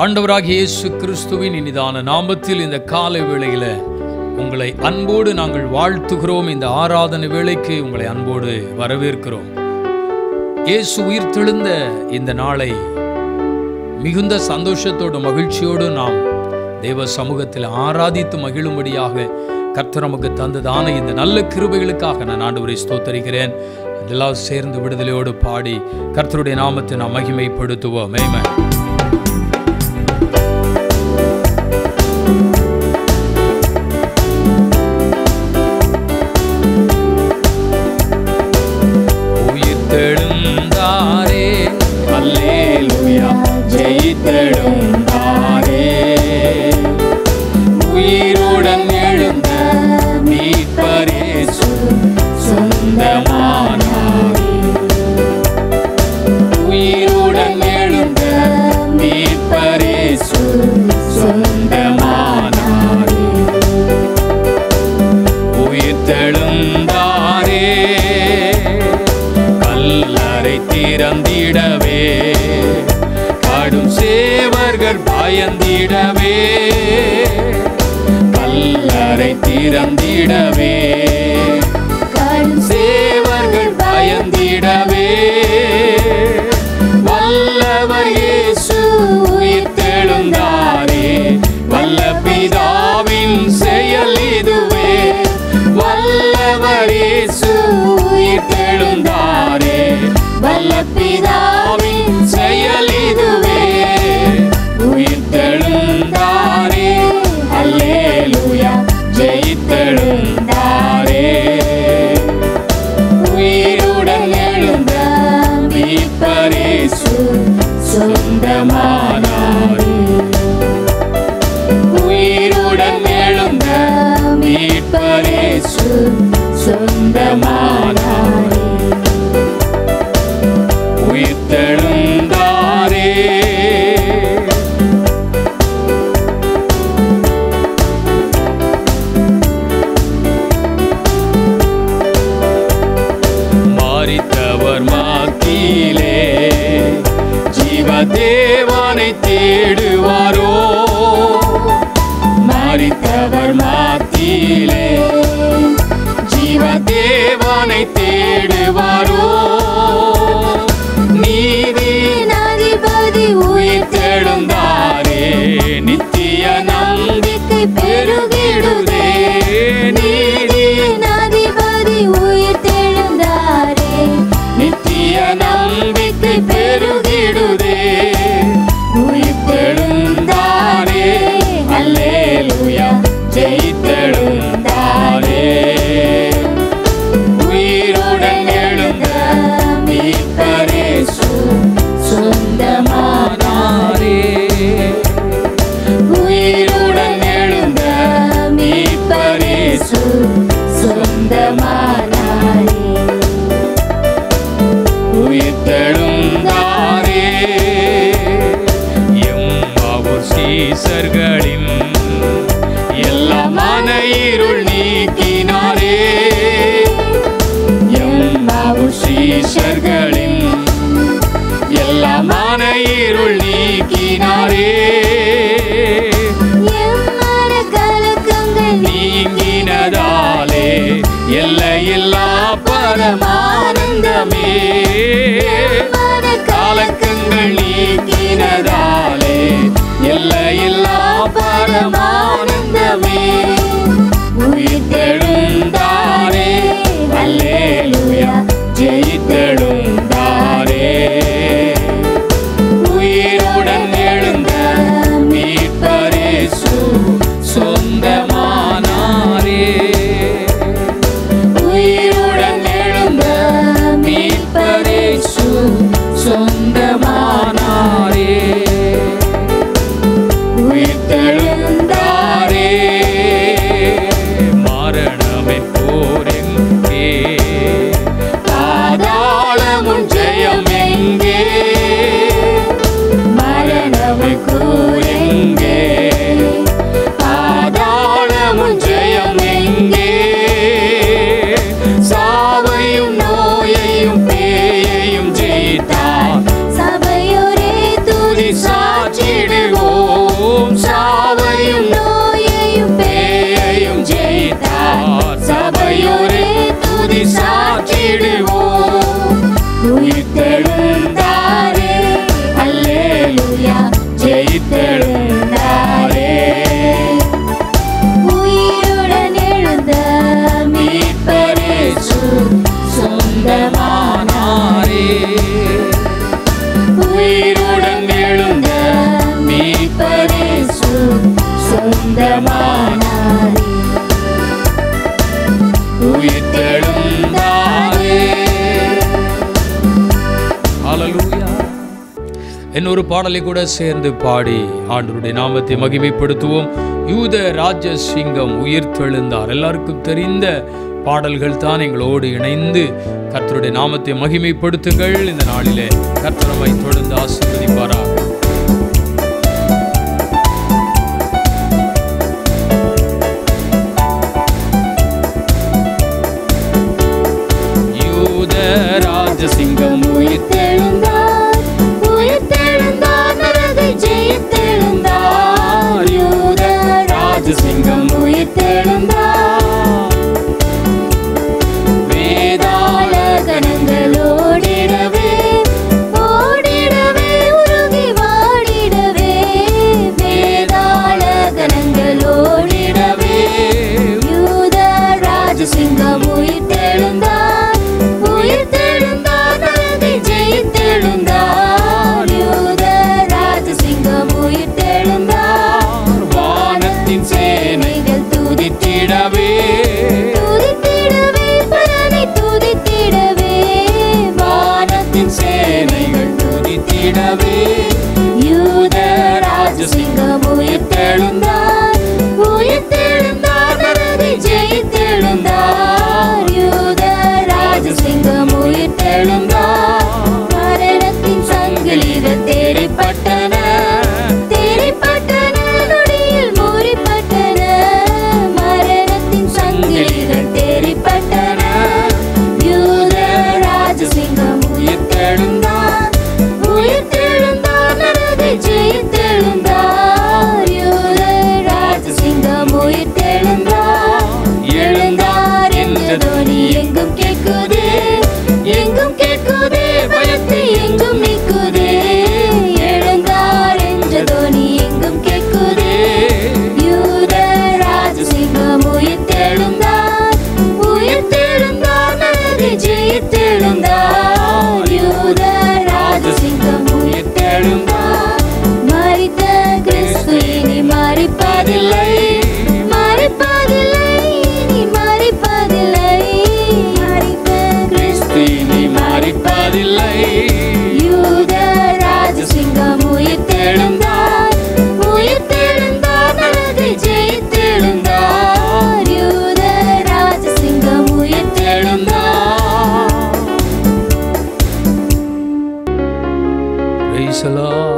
ஆண்டவராகிய இயேசு கிறிஸ்துவின் இனிதான நாமத்தில் இந்த காலை வேளையில உங்களை அன்போடு நாங்கள் வாழ்த்துகிறோம் இந்த ஆராதனை வேளைக்கு உங்களை அன்போடு வரவேற்கிறோம் இயேசு உயிர்த்தெழுந்த இந்த நாளை மிகுந்த சந்தோஷத்தோடு மகிழ்ச்சியோடு நாம் தேவ சமூகத்தில் ஆராதித்து மகிழும்படியாக கர்த்தர் நமக்கு தந்ததான இந்த நல்ல கிருபைகளுக்காக நான் ஆண்டவரை ஸ்தோத்தரிக்கிறேன் எல்லாம் சேர்ந்து விடுதலையோடு பாடி கர்த்தருடைய நாமத்தை நாம் மகிமைப்படுத்துவோம் Amen. உயிர்த்தெழுந்தாரே அல்லேலூயா ஜெயித்தெழுந்தாரே உயிருடன் எழுந்த மீட்பரேசு சொந்தமானாரே உயிருடன் எழுந்த மீட்பரேசு சொந்தமானாரே உயிர்த்தெழுந்தாரே கல்லறை திறந்திடவே கடும் சேவர்கள் பயந்திடவே கல்லறை திறந்திடவே கடும் சேவர்கள் பயந்திடவே வல்லவர் இயேசு உயிர்த்தெழுந்தாரே வல்ல பிதாவின் செயல் இதுவே வல்லவர் இயேசு உயிர்த்தெழுந்தாரே வல்ல பிதாவின் செயல் இதுவே உயிர்த்தெழுந்தாரே அல்லேலூயா ஜெயித்தெழுந்தாரே உயிருடன் எழுந்த மீட்பரேசு சொந்தமானாரே உயிருடன் எழுந்த மீட்பரேசு சொந்தமானாரே உயிர்த்தெழுந்தாரே மாறித்தவர் மாத்தியிலே ஜீவதேவனை தேடுவாரோ மாறித்தவர் மாத்தியிலே ஜீவதேவனை தேடுவாரோ நீதியின் அதிபதி உயிர்த்தெழுந்தாரே நித்திய நம்பிக்கை பெருகிடுதே நீதியின் அதிபதி உயிர்த்தெழுந்தாரே நித்திய நம்பிக்கை பெருகிடுதே உயிர்த்தெழுந்தாரே அல்லேலூயா ஜெயித்தெழுந்தாரே உயிருடன் எழுந்த மீட்பரேசு சொந்தமானாரே உயிருடன் எழுந்த மீட்பரேசு சொந்தமானாரே உயிர்த்தெழுந்தாரே எம்மாவூர் சீசர்களின் எல்லா மன இருள் நீக்கினாரே எம்மாவூர் சீசர்களின் எல்லா மன இருள் நீக்கினாரே எம்மன கலக்கங்கள் நீங்கினதாலே எல்லையில்லா பரமானந்தமே காலக்கங்கள் நீக்கினதாலே எல்லையில்லா பரமானந்தமே உயிர்த்தெழுந்தாரே அல்லேலூயா ஜெயித்தெழுந்தாரே உயிருடன் எழுந்த மீட்பரேசு சொந்தமானாரே உயிருடன் எழுந்த மீட்பரேசு சொந்தமானாரே உயிர்த்தெழுந்தாரே மரணமே போரெங்கே பாதாளமும் ஜெயம் எங்கே மரணமே கூரெங்கே பாதாளமும் ஜெயம் எங்கே சாவையும் நோயையும் பேயையும் ஜெயித்தார் சபையோரே துதி சாட்சிடுவோம் பாடலை கூட சேர்ந்து பாடி ஆண்டவருடைய நாமத்தை மகிமைப்படுத்துவோம் யூத ராஜ சிங்கம் உயிர்த்தெழுந்தார் எல்லாருக்கும் தெரிந்த பாடல்கள் தான் எங்களோடு இணைந்து கர்த்தருடைய நாமத்தை மகிமைப்படுத்துங்கள் இந்த நாளிலே கர்த்தரமை தொடர்ந்து ஆசீர்வதிப்பாராக யூத ராஜசிங்கம் உயிர்த்தெழுந்தார் உயிர்த்தெழுந்தார் நரகை ஜெயித்தெழுந்தார் யூத ராஜசிங்கம் உயிர்த்தெழுந்தார் வேதாள கணங்கள் ஓடிடவே ஓடிடவே உருகி வாடிடவே வேதாள கணங்கள் ஓடிடவே யூத ராஜசிங்கம் உயிர்த்தெழுந்தார் உயிர்த்தெழுந்தார் நரகை ஜெயித்தெழுந்தார் யூத ராஜசிங்கம் உயிர்த்தெழுந்தார் வானத்தின் சேனைகள் துதித்திடவே துதித்திடவே பலனை துதித்திடவே வானத்தின் சேனைகள் துதித்திடவே யூத ராஜசிங்கம் உயிர்த்தெழுந்தார் உயிர்த்தெழுந்தார் நரகை ஜெயித்தெழுந்தார் யூத ராஜசிங்கம் உயிர்த்தெழுந்தார் மரணத்தின் சங்கிலிகள் தேறிப்பட்டன தேறிப்பட்டன நொடியில் முறிப்பட்டன மரணத்தின் சங்கிலிகள் தேறிப்பட்டன யூத ராஜசிங்கம் உயிர்த்தெழுந்தார் உயிர்த்தெழுந்தார் நரகை ஜெயித்தெழுந்தார் யூத ராஜசிங்கம் உயிர்த்தெழுந்தார் எழுந்தார் என்ற துணி எங்கும் கேட்குதே எங்கும் கேட்குதே பயத்தை எங்கும் நீக்குதே எழுந்தார் என்ற துணி எங்கும் கேட்குதே யூத ராஜசிங்கம் உயிர்த்தெழுந்தார் உயிர்த்தெழுந்தார் நரகை ஜெயித்தெழுந்தார் யூத ராஜசிங்கம் உயிர்த்தெழுந்தார் மரித்த கிறிஸ்து இனி மறிப்பதில்லை மறிப்பதில்லை இனி மறிப்பதில்லை மரித்த கிறிஸ்து இனி மறிப்பதில்லை யூத ராஜசிங்கம் உயிர்த்தெழுந்தார் உயிர்த்தெழுந்தார் நரகை ஜெயித்தெழுந்தார் யூத ராஜசிங்கம் உயிர்த்தெழுந்தார் Praise the Lord.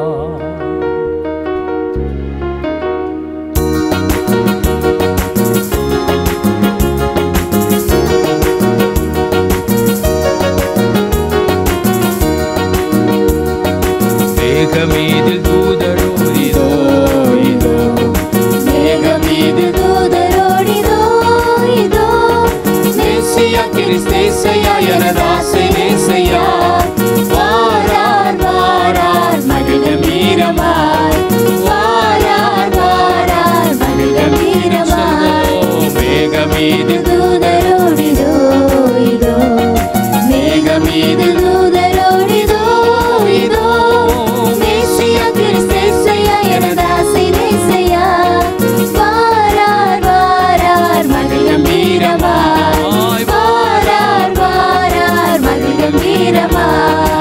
மேகமீதில் தூதரோ இதோ இதோ மேகமீது தூதரோடிதோ இதோ மேசியா கிறிஸ்தேசையா எனதாசை நேசையா வாரார் வாரார் மகிழ வீரமாய் வாரார் வாரார் மகிழ வீரமாய் மேகமீது தூதரோடிதோ இதோ மேகமீது தூதரோடிதோ இதோ மேசியா கிறிஸ்தேசையா எனதாசை நேசையா வாரார் வாரார் மகிழ வீரமாய் வாரார் வாரார் மகிழ வீரமாய்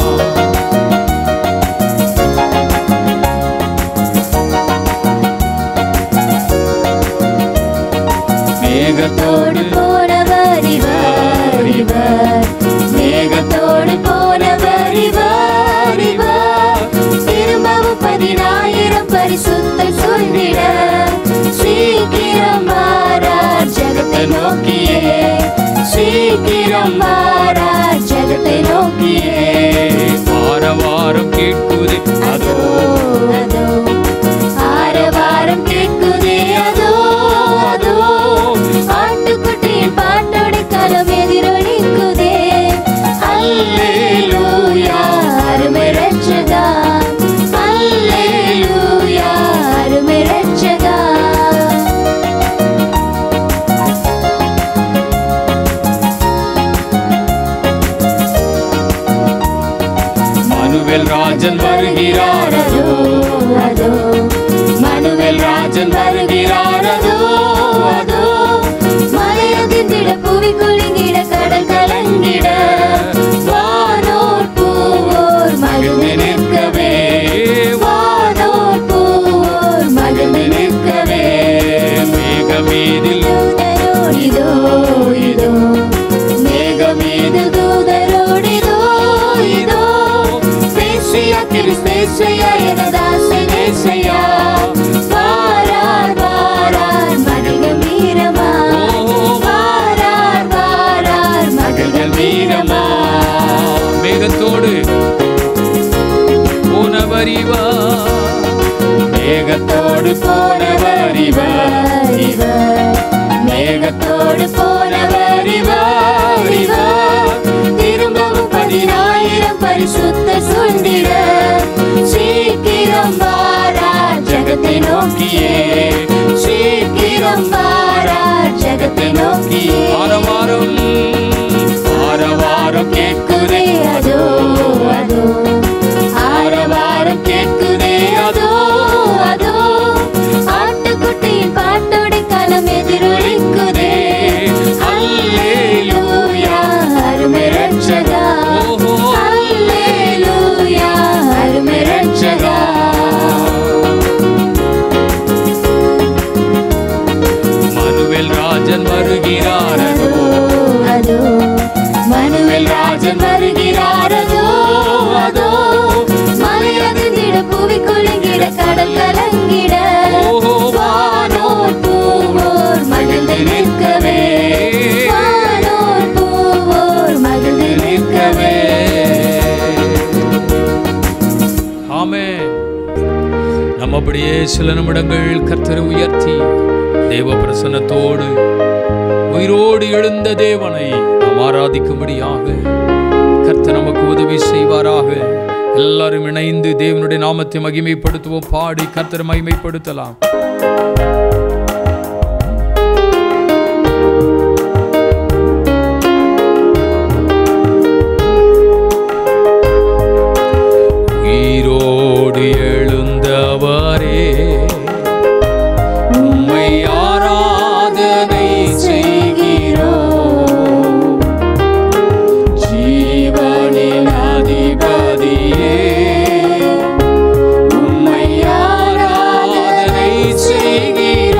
மேகத்தோடு போனவர் இவர் இவர் மேகத்தோடு போனவர் இவர் இவர் திரும்பவும் பதினாயிரம் பரிசுத்த சொல்லிட சீக்கிரம் மாறார் ஜகத்தை நோக்கியே சீக்கிரம் மாறார் ஜகத்தை நோக்கியே ஆரவாரம் கேட்குது அதோ அதோ ஆரவாரம் கேட்குதே அதோ அதோ ஆட்டுக்குட்டியின் பாட்டோட களம் எதிரொலிக்குதே அல்லேலூயா அருமை ரட்சகா அல்லேலூயா அருமை ரட்சகா மனுவேல் ராஜன் வருகிறார் அதோ அதோ மனுவேல் ராஜன் வருகிறார் அதோ அதோ மலையதிர்ந்திட புவி குலுங்கிட கடல் கலங்கிட வானோர் பூவோர் மகிழ்ந்து நிற்கவே மேகமீதில் இதோ இதோ மேகமீது தூதரோடிதோ இதோ பேசியா கிறிஸ்தேசையா எனதாசனேசையா வாரார் வாரார் மகிழ்கள் வீரமா வாரார் வாரார் மகிழ்கள் வீரமா மேகத்தோடு போனவரிவா மேகத்தோடு போனவர் இவர் இவர் மேகத்தோடு போனவர் இவர் இவர் திரும்பவும் பதினாயிரம் பரிசுத்த சுந்திர சீக்கிரம் வாரார் ஜகத்தை நோக்கியே சீக்கிரம் வாரார் ஜகத்தை நோக்கியே ஆரவாரம் ஆரவாரம் கேட்குதே அதோ அதோ ஆரவாரம் கேட்குதே அதோ அதோ ஆட்டுக்குட்டியின் பாட்டோடு களம் எதிரொலிக்குதே அல்லேலூயா அருமை ரட்சகா அல்லேலூயா அருமை ரட்சகா மனுவேல் ராஜன் வருகிறார் அதோ அதோ மனுவேல் ராஜன் வருகிறார் அதோ அதோ மலையதிர்ந்திட புவி குலுங்கிட கடல் கலங்கிட வானோர் பூவோர் மகிழ்ந்து நிற்கவே வானோர் பூவோர் மகிழ்ந்து நிற்கவே ஆமென் நம்ம அப்படியே சில நிமிடங்கள் கர்த்தரை உயர்த்தி தேவ பிரசன்னத்தோடு உயிரோடு எழுந்த தேவனை நாம் ஆராதிக்கும்படியாக கர்த்தர் நமக்கு உதவி செய்வாராக எல்லாரும் இணைந்து தேவனுடைய நாமத்தை மகிமைப்படுத்துவோம் பாடி கர்த்தரை மகிமைப்படுத்தலாம் உயிரோடு எழுந்தவரே உம்மை ஆராதனை செய்கிறோம் ஜீவனின் அதிபதியே உம்மை ஆராதனை செய்கிறோம்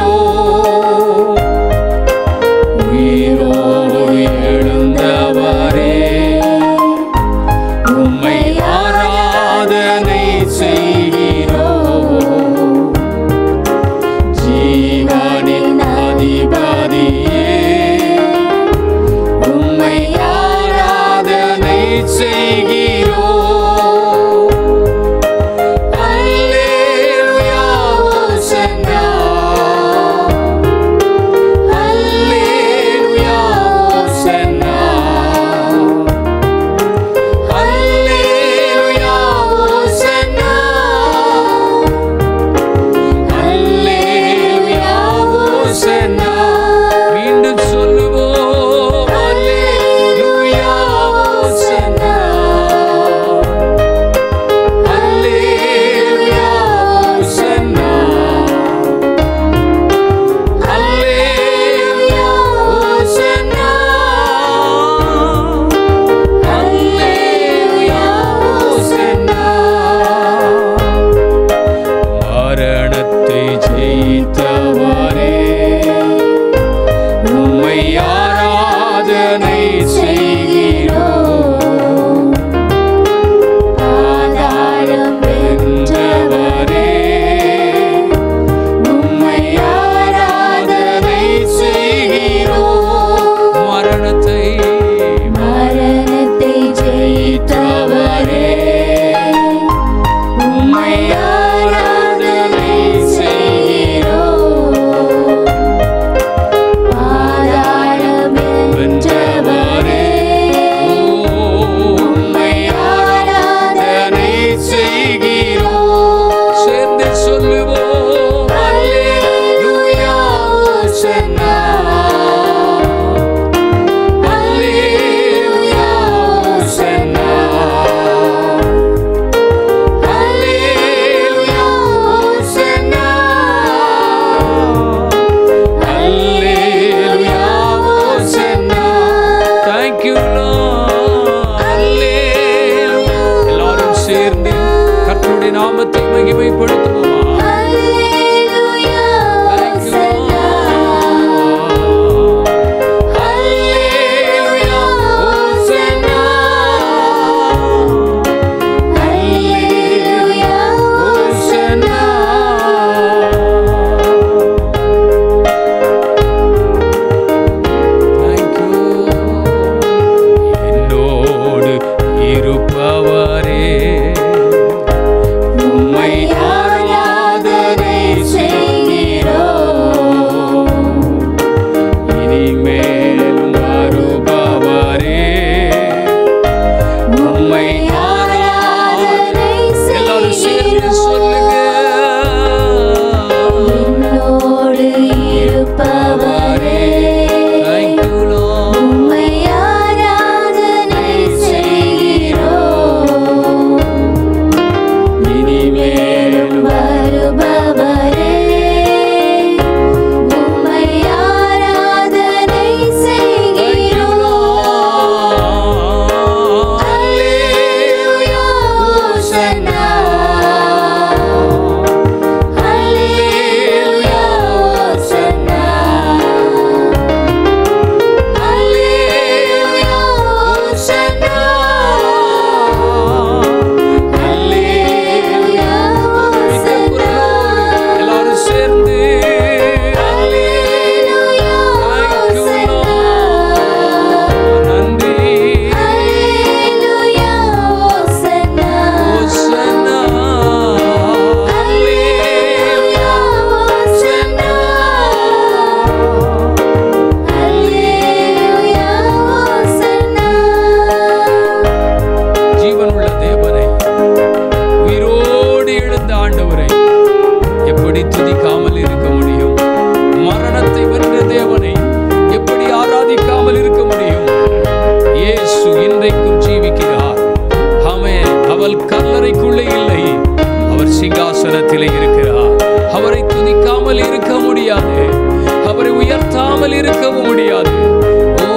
துதிக்காமல் இருக்க முடியும் மரணத்தை வென்ற தேவனை எப்படி ஆராதிக்காமல் இருக்க முடியும் இயேசு இன்றைக்கும் ஜீவிக்கிறார் ஆமென் அவள் கல்லறைக்குள்ளே இல்லை அவர் சிங்காசனத்திலே இருக்கிறார் அவரை துதிக்காமல் இருக்க முடியாது அவரை உயர்த்தாமல் இருக்கவும் முடியாது ஓ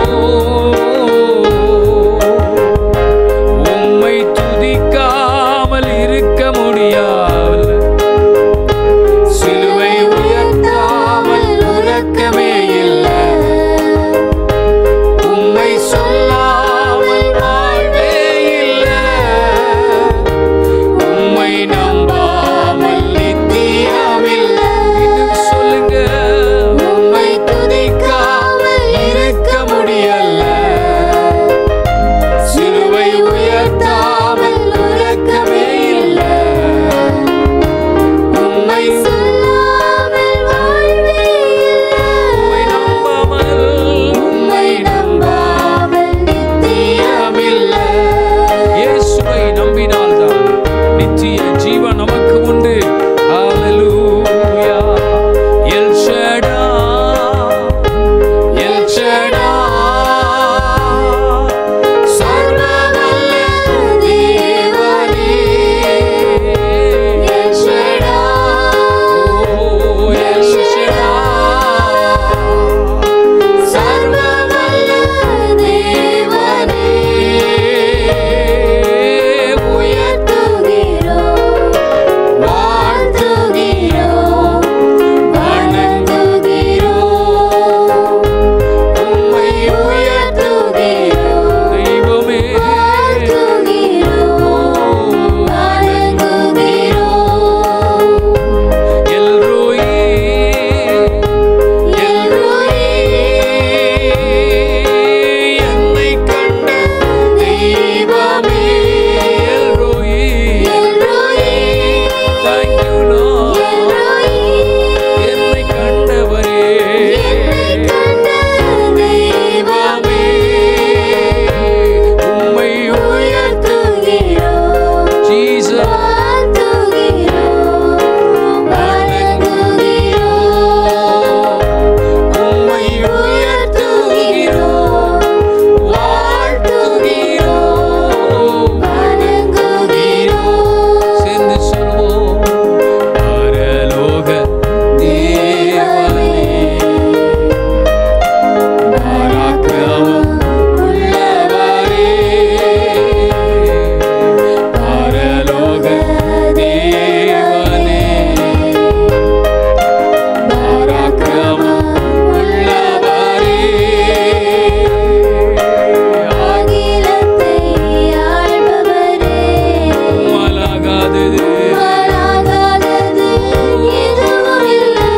உம்மை துதிக்காமல் இருக்க முடியாது சிலுவை உயர்த்தாமல் உறக்கமே இல்லை உம்மை சொல்லாமல் வாழ்வே இல்லை உம்மை நம்பாமல் நித்தியமில்லை இன்னும் சொல்லுங்க உம்மை துதிக்காமல் இருக்க முடியல சிலுவை உயர்த்தாமல் உறக்கமே இல்லை உம்மை சொல்லாமல் வாழ்வே உம்மை நம்பாமல் உம்மை நம்பாமல் நித்தியமில்லை இயேசுவை நம்பினால்தான் நித்திய ஜீவன் நமக்கு உண்டு ஹalleluya எல் ஷடா எல் ஷடா சர்வவல்ல தேவனே எல் ஷடா ஓ எல் ஷடா சர்வவல்ல தேவனே உயர்த்துகிறோம் வாழ்த்துகிறோம் வணங்குகிறோம் உம்மை உயர்த்துகிறோம் தெய்வமே வாழ்த்துகிறோம் வணங்குகிறோம் எல்ரோயி எல்ரோயி என்னை கண்ட தெய்வமே எல்ரோயி எல்ரோயி Thank you, Lord. எல்ரோயி என்னை கண்டவரே தெய்வமே உம்மை உயர்த்துகிறோம் Jesus வாழ்த்துகிறோம் வணங்குகிறோம் உம்மை உயர்த்துகிறோம் வாழ்த்துகிறோம் வணங்குகிறோம் சேர்ந்து சொல்வோம் பரலோக தேவனே பராக்கிரமம் உள்ளவரே பரலோக தேவனே பராக்கிரமம் உள்ளவரே அகிலத்தை ஆள்பவரே மலகாதது மாறாகாதது எதுவும் இல்லை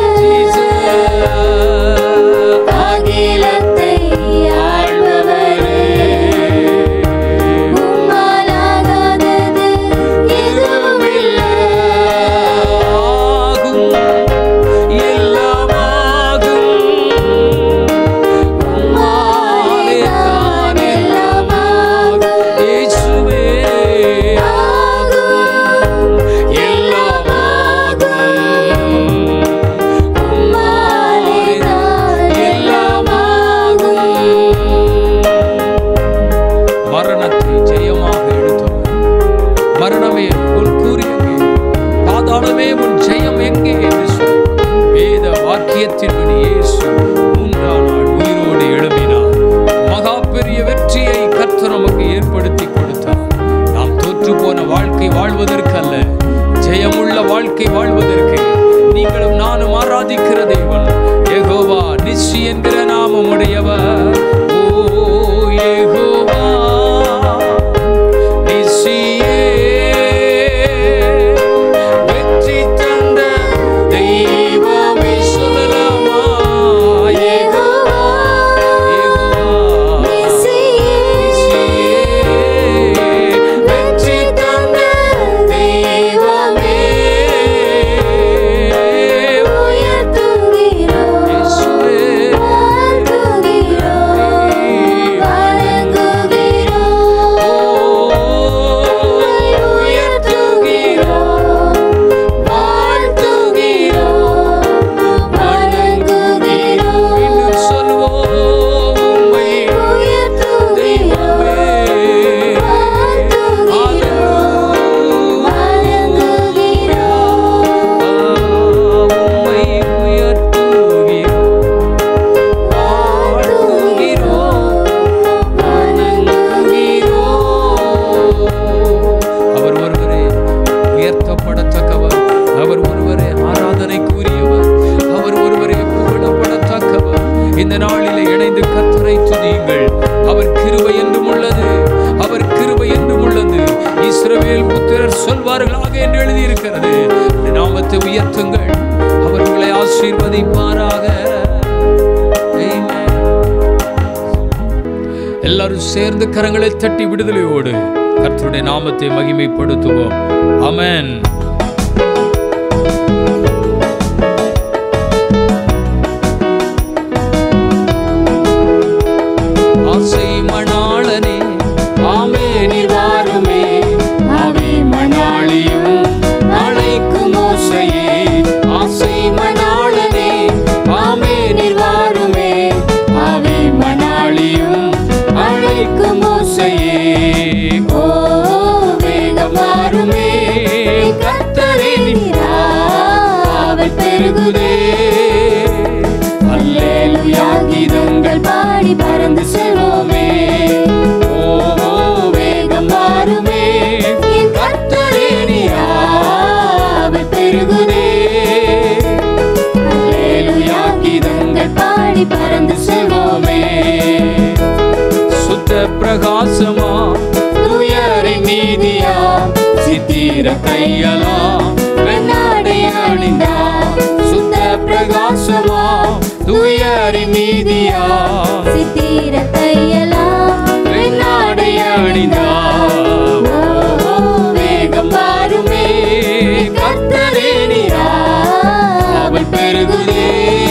அகிலத்தை ஆள்பவரே உம்மாலாகாதது எதுவும் இல்லை ஆகும் எல்லாமாகும் உம்மாலே தான் எல்லாமாகும் இயேசுவே ஆகும் எல்லாமாகும் உம்மாலே தான் எல்லாமாகும் மரணத்தை ஜெயமாக எடுத்தவர் மரணமே உன் கூறி எங்கே பாதாளமே உன் ஜெயம் எங்கே என்று சொல்லி வேத வாக்கியத்தின்படி இயேசு மூன்றாம் நாள் உயிரோடு எழுப்பினார் மகா பெரிய வெற்றியை கர்த்தர் நமக்கு ஏற்படுத்தி கொடுத்தார் நாம் தோற்று போன வாழ்க்கை வாழ்வதற்கு அல்ல ஜெயமுள்ள வாழ்க்கை வாழ்வதற்கு நீங்களும் நானும் ஆராதிக்கிற தேவன் யெகோவா நிச்சி என்கிற நாமம் உடையவர் ஓ யெகோவா நிசியே வெற்றி தந்த தெய்வமே சொல்லலாமா யெகோவா யெகோவா நிசியே வெற்றி தந்த தெய்வமே உயர்த்துகிறோம் இயேசுவே வாழ்த்துகிறோம் உயர்த்துங்கள் அவர் உங்களை ஆசீர்வதிப்பாராக Amen. எல்லாரும் சேர்ந்து கரங்களை தட்டி விடுதலையோடு கர்த்தருடைய நாமத்தை மகிமைப்படுத்துவோம் அமேன் ஆசை மணாளனே ஆமே நிவாருமே ஆவே மணாளியும் அழைக்கும் ஓசையே ஆசை மணாளனே ஆமே நிவாருமே ஆவே மணாளியும் அழைக்கும் ஓசையே ஓ வேகம் மாறுமே கத்தரின் ஆவல் பெருகுதே அல்லேலுயா கீதங்கள் பாடி பறந்து செல்வோமே ஓ வேகம் மாறுமே என் கர்த்தரே ஆவல் பெருகுதே அல்லேலுயா கீதங்கள் பாடி பறந்து செல்வோமே சுத்த பிரகாசமா துயரின் நீதியா சித்திர கையலா வெண்ணாடை அணிந்தா சுத்த பிரகாசமா துயரின் நீதியா சித்திர தையலாம் வெண்ணாடை அணிந்தா ஓ, வேகம் மாறுமே கர்த்தரே நீரா அவள் பெருகுதே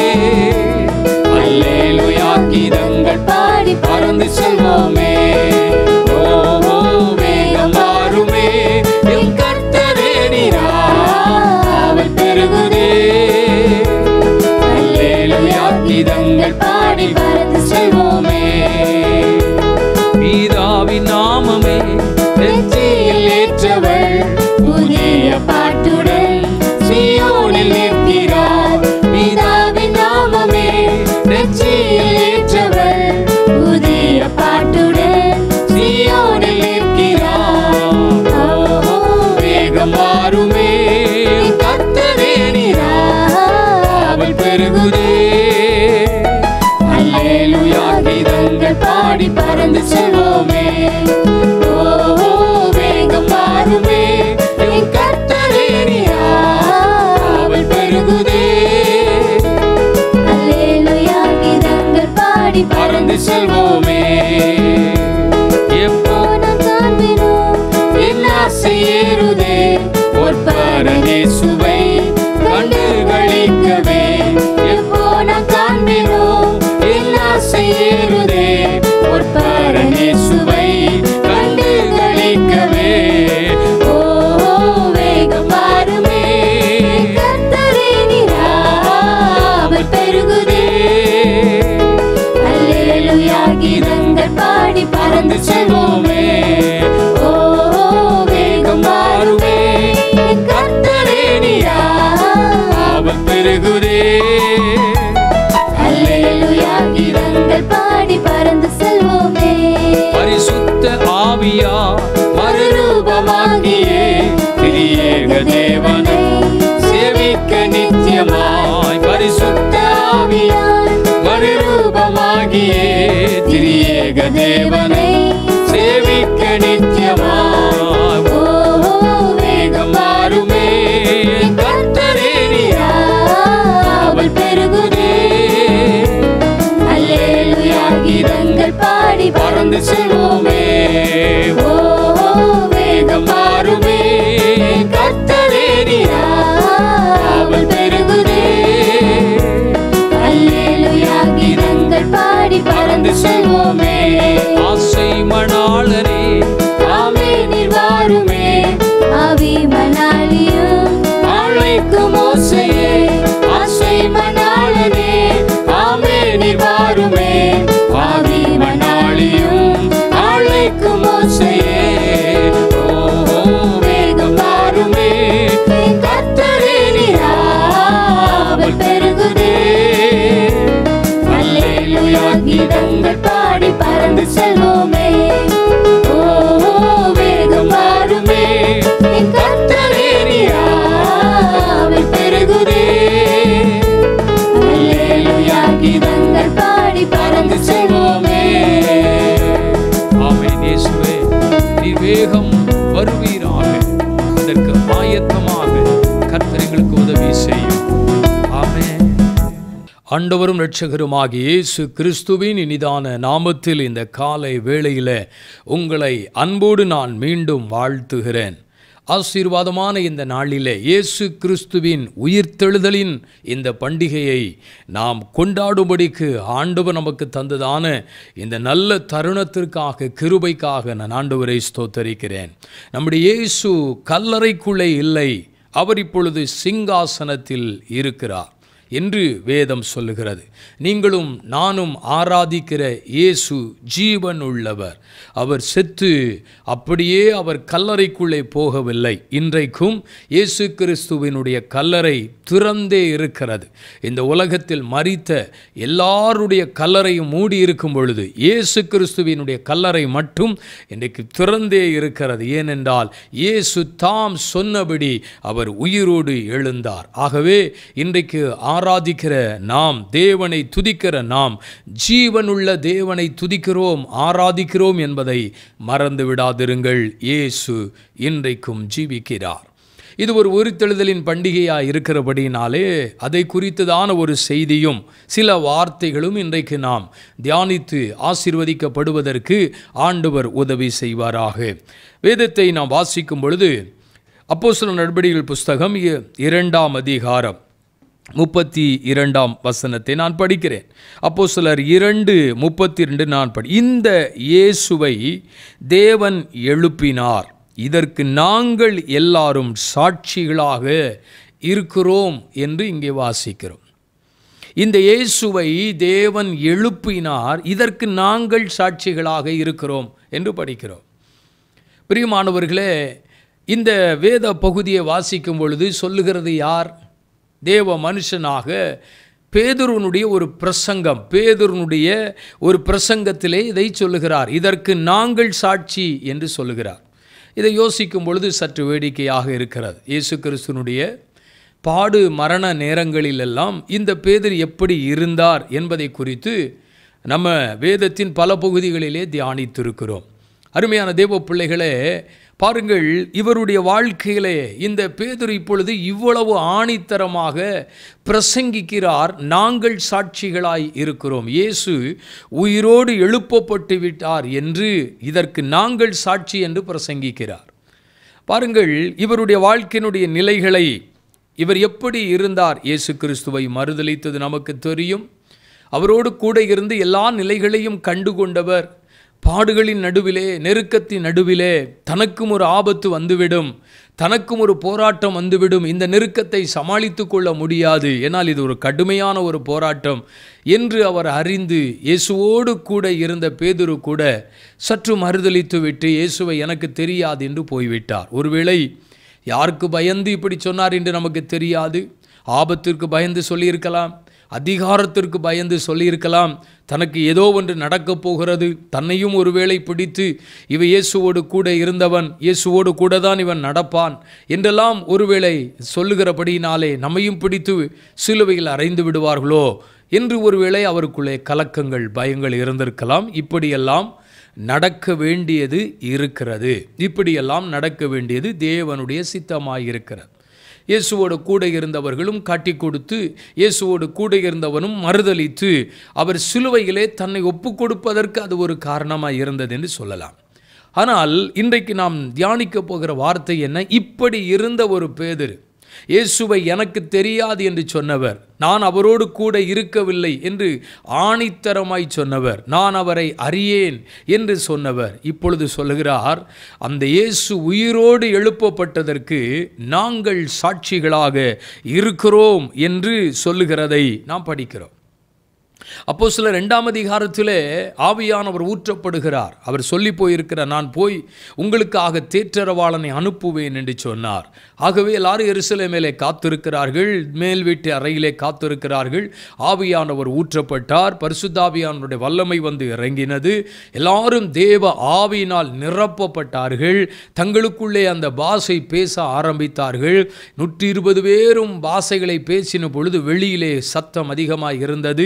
அல்லேலுயா கீதங்கள் பாடி பறந்து செல்வோமே ஓ ஓ, வேகம் மாறுமே என் கர்த்தரே நீரா அவள் பெருகுதே அல்லேலுயா கீதங்கள் பாடி பறந்து செல்வோமே பீதாவின் நாமமே நெற்றியில் ஏற்றவள் புதிய பாட்டுடன் சியோனில் நிற்கிறார் பீதாவின் நாமமே நெற்றியில் ஏற்றவள் புதிய பாட்டுடன் சியோனில் நிற்கிறார் ஓ, வேகம் மாறுமே கர்த்தரே நீரா அவள் பெருகுதே அல்லேலுயா கீதங்கள் பாடி பறந்து செல்வோமே ஓ வேகம் மாறுமே என் கர்த்தரே நீரா அவள் பெருகுதே அல்லேலூயா கீதங்கள் பாடி பறந்து செல்வோமே எப்போ போனம் காண்பினோம் என் ஆசை ஏறுதே பொற்பரனே சுவை கண்டு களிக்கவே எப்போ நான் காண்பினோம் என் ஆசை ஏறுதே பொற்பரனே சுவை கண்டு களிக்கவே ஓ வேகம் மாறுமே கர்த்தரே நீரா அவள் பெருகுதே அல்லேலூயா கீதங்கள் பாடி பறந்து செல்வோமே ஓ வேகம் மாறுமே கர்த்தரே நீரா அவள் பெருகுதே அல்லேலூயா கீதங்கள் பாடி பறந்து செல்வோமே பரிசுத்த ஆவியா மறுரூபமாகியே திரியேக தேவனை சேவிக்க நித்தியமாய் பரிசுத்த ஆவியா மறுரூபமாகியே திரியேக தேவனை சேவிக்க நித்தியமாய் ஓ வேகம் மாறுமே கர்த்தரே நீரா அவள் பெருகுதே அல்லேலூயா கீதங்கள் பாடி பறந்து செல்வோமே ஓ வேகம் மாறுமே கர்த்தரே நீரா அவள் பெருகுதே அல்லேலூயா கீதங்கள் பாடி பறந்து செல்வோமே ஆசை மணாளரே ஆமே நீர் வாருமே ஆவி மணாலியும் அழைக்கும் ஓசையே ஆசை மணாளனே ஆமே நீர் வாருமே ஆவி மணாளியும் அழைக்கும் ஓசையே ஓ வேகம் மாறுமே கர்த்தரே நீரா ஆண்டவரும் இரட்சகருமாகிய இயேசு கிறிஸ்துவின் இனிதான நாமத்தில் இந்த காலை வேளையில் உங்களை அன்போடு நான் மீண்டும் வாழ்த்துகிறேன் ஆசீர்வாதமான இந்த நாளிலே இயேசு கிறிஸ்துவின் உயிர்த்தெழுதலின் இந்த பண்டிகையை நாம் கொண்டாடும்படிக்கு ஆண்டவர் நமக்கு தந்ததான இந்த நல்ல தருணத்திற்காக கிருபைக்காக நான் ஆண்டவரை ஸ்தோத்தரிக்கிறேன் நம்முடைய இயேசு கல்லறைக்குள்ளே இல்லை அவர் இப்பொழுது சிங்காசனத்தில் இருக்கிறார் என்று வேதம் சொல்லுகிறது நீங்களும் நானும் ஆராதிக்கிற இயேசு ஜீவன் உள்ளவர் அவர் செத்து அப்படியே அவர் கல்லறைக்குள்ளே போகவில்லை இன்றைக்கும் இயேசு கிறிஸ்துவினுடைய கல்லறை திறந்தே இருக்கிறது இந்த உலகத்தில் மறித்த எல்லாருடைய கல்லறையும் மூடி இருக்கும் பொழுது இயேசு கிறிஸ்துவினுடைய கல்லறை மட்டும் இன்றைக்கு திறந்தே இருக்கிறது ஏனென்றால் இயேசு தாம் சொன்னபடி அவர் உயிரோடு எழுந்தார் ஆகவே இன்றைக்கு ஆராதிக்கிற நாம் தேவனை துதிக்கிற நாம் ஜீவனுள்ள தேவனை துதிக்கிறோம் ஆராதிக்கிறோம் என்பதை மறந்து விடாதிருங்கள் இயேசு இன்றைக்கும் ஜீவிக்கிறார் இது ஒரு உரித்தெழுதலின் பண்டிகையாக இருக்கிறபடினாலே அதை குறித்ததான ஒரு செய்தியும் சில வார்த்தைகளும் இன்றைக்கு நாம் தியானித்து ஆசிர்வதிக்கப்படுவதற்கு ஆண்டவர் உதவி செய்வாராக வேதத்தை நாம் வாசிக்கும் பொழுது அப்போஸ்தல நடவடிக்கைகள் புஸ்தகம் இ- இரண்டாம் அதிகாரம் முப்பத்தி இரண்டாம் வசனத்தை நான் படிக்கிறேன் அப்போ சிலர் இரண்டு முப்பத்தி ரெண்டு நான் படி இந்த இயேசுவை தேவன் எழுப்பினார் இதற்கு நாங்கள் எல்லாரும் சாட்சிகளாக இருக்கிறோம் என்று இங்கே வாசிக்கிறோம் இந்த இயேசுவை தேவன் எழுப்பினார் இதற்கு நாங்கள் சாட்சிகளாக இருக்கிறோம் என்று படிக்கிறோம் பிரியமானவர்களே இந்த வேத பகுதியை வாசிக்கும் பொழுது சொல்லுகிறது யார் தேவ மனுஷனாக பேதுருனுடைய ஒரு பிரசங்கம் பேதுருனுடைய ஒரு பிரசங்கத்திலே இதை சொல்லுகிறார் இதற்கு நாங்கள் சாட்சி என்று சொல்லுகிறார் இதை யோசிக்கும் பொழுது சற்று வேடிக்கையாக இருக்கிறது இயேசு கிறிஸ்துனுடைய பாடு மரண நேரங்களிலெல்லாம் இந்த பேதர் எப்படி இருந்தார் என்பதை குறித்து நம்ம வேதத்தின் பல பகுதிகளிலே தியானித்திருக்கிறோம் அருமையான தேவ பிள்ளைகளே பாருங்கள் இவருடைய வாழ்க்கையிலே இந்த பேதுரு இப்பொழுது இவ்வளவு ஆணித்தரமாக பிரசங்கிக்கிறார் நாங்கள் சாட்சிகளாய் இருக்கிறோம் இயேசு உயிரோடு எழுப்பப்பட்டு விட்டார் என்று இதற்கு நாங்கள் சாட்சி என்று பிரசங்கிக்கிறார் பாருங்கள் இவருடைய வாழ்க்கையினுடைய நிலைகளை இவர் எப்படி இருந்தார் இயேசு கிறிஸ்துவை மறுதலித்தது நமக்கு தெரியும் அவரோடு கூட இருந்து எல்லா நிலைகளையும் கண்டு கொண்டவர் பாடுகளின் நடுவிலே நெருக்கத்தின் நடுவிலே தனக்கும் ஒரு ஆபத்து வந்துவிடும் தனக்கும் ஒரு போராட்டம் வந்துவிடும் இந்த நெருக்கத்தை சமாளித்து கொள்ள முடியாது ஏனால் இது ஒரு கடுமையான ஒரு போராட்டம் என்று அவர் அறிந்து இயேசுவோடு கூட இருந்த பேதுரு கூட சற்று மறுதலித்து விட்டு இயேசுவை எனக்கு தெரியாது என்று போய்விட்டார் ஒருவேளை யாருக்கு பயந்து இப்படி சொன்னார் என்று நமக்கு தெரியாது ஆபத்திற்கு பயந்து சொல்லியிருக்கலாம் அதிகாரத்திற்கு பயந்து சொல்லியிருக்கலாம் தனக்கு ஏதோ ஒன்று நடக்கப் போகிறது தன்னையும் ஒருவேளை பிடித்து இவ இயேசுவோடு கூட இருந்தவன் இயேசுவோடு கூட தான் இவன் நடப்பான் என்றெல்லாம் ஒருவேளை சொல்லுகிறபடியினாலே நம்மையும் பிடித்து சிலுவையில் அறைந்து விடுவார்களோ என்று ஒருவேளை அவருக்குள்ளே கலக்கங்கள் பயங்கள் இருந்திருக்கலாம் இப்படியெல்லாம் நடக்க வேண்டியது இருக்கிறது இப்படியெல்லாம் நடக்க வேண்டியது தேவனுடைய சித்தமாயிருக்கிறது இயேசுவோடு கூட இருந்தவர்களும் காட்டி கொடுத்து இயேசுவோடு கூட இருந்தவனும் மறுதலித்து அவர் சிலுவையிலே தன்னை ஒப்பு கொடுப்பதற்கு அது ஒரு காரணமாக இருந்தது என்று சொல்லலாம் ஆனால் இன்றைக்கு நாம் தியானிக்க போகிற வார்த்தை என்ன இப்படி இருந்த ஒரு பேதர் இயேசுவை எனக்கு தெரியாது என்று சொன்னவர் நான் அவரோடு கூட இருக்கவில்லை என்று ஆணித்தரமாய் சொன்னவர் நான் அவரை அறியேன் என்று சொன்னவர் இப்பொழுது சொல்லுகிறார் அந்த இயேசு உயிரோடு எழுப்பப்பட்டதற்கு நாங்கள் சாட்சிகளாக இருக்கிறோம் என்று சொல்லுகிறதை நாம் படிக்கிறோம் அப்போ சில ரெண்டாம் அதிகாரத்திலே ஆவியானவர் ஊற்றப்படுகிறார் அவர் சொல்லி போயிருக்கிற நான் போய் உங்களுக்காக தேற்றரவாளனை அனுப்புவேன் என்று சொன்னார் ஆகவே எல்லாரும் எருசலேமிலே காத்திருக்கிறார்கள் மேல் வீட்டு அறையிலே காத்திருக்கிறார்கள் ஆவியானவர் ஊற்றப்பட்டார் பரிசுத்தாவியானவருடைய வல்லமை வந்து இறங்கினது எல்லாரும் தேவ ஆவியினால் நிரப்பப்பட்டார்கள் தங்களுக்குள்ளே அந்த பாஷை பேச ஆரம்பித்தார்கள் நூற்றி இருபது பேரும் பாஷைகளை பேசின பொழுது வெளியிலே சத்தம் அதிகமாக இருந்தது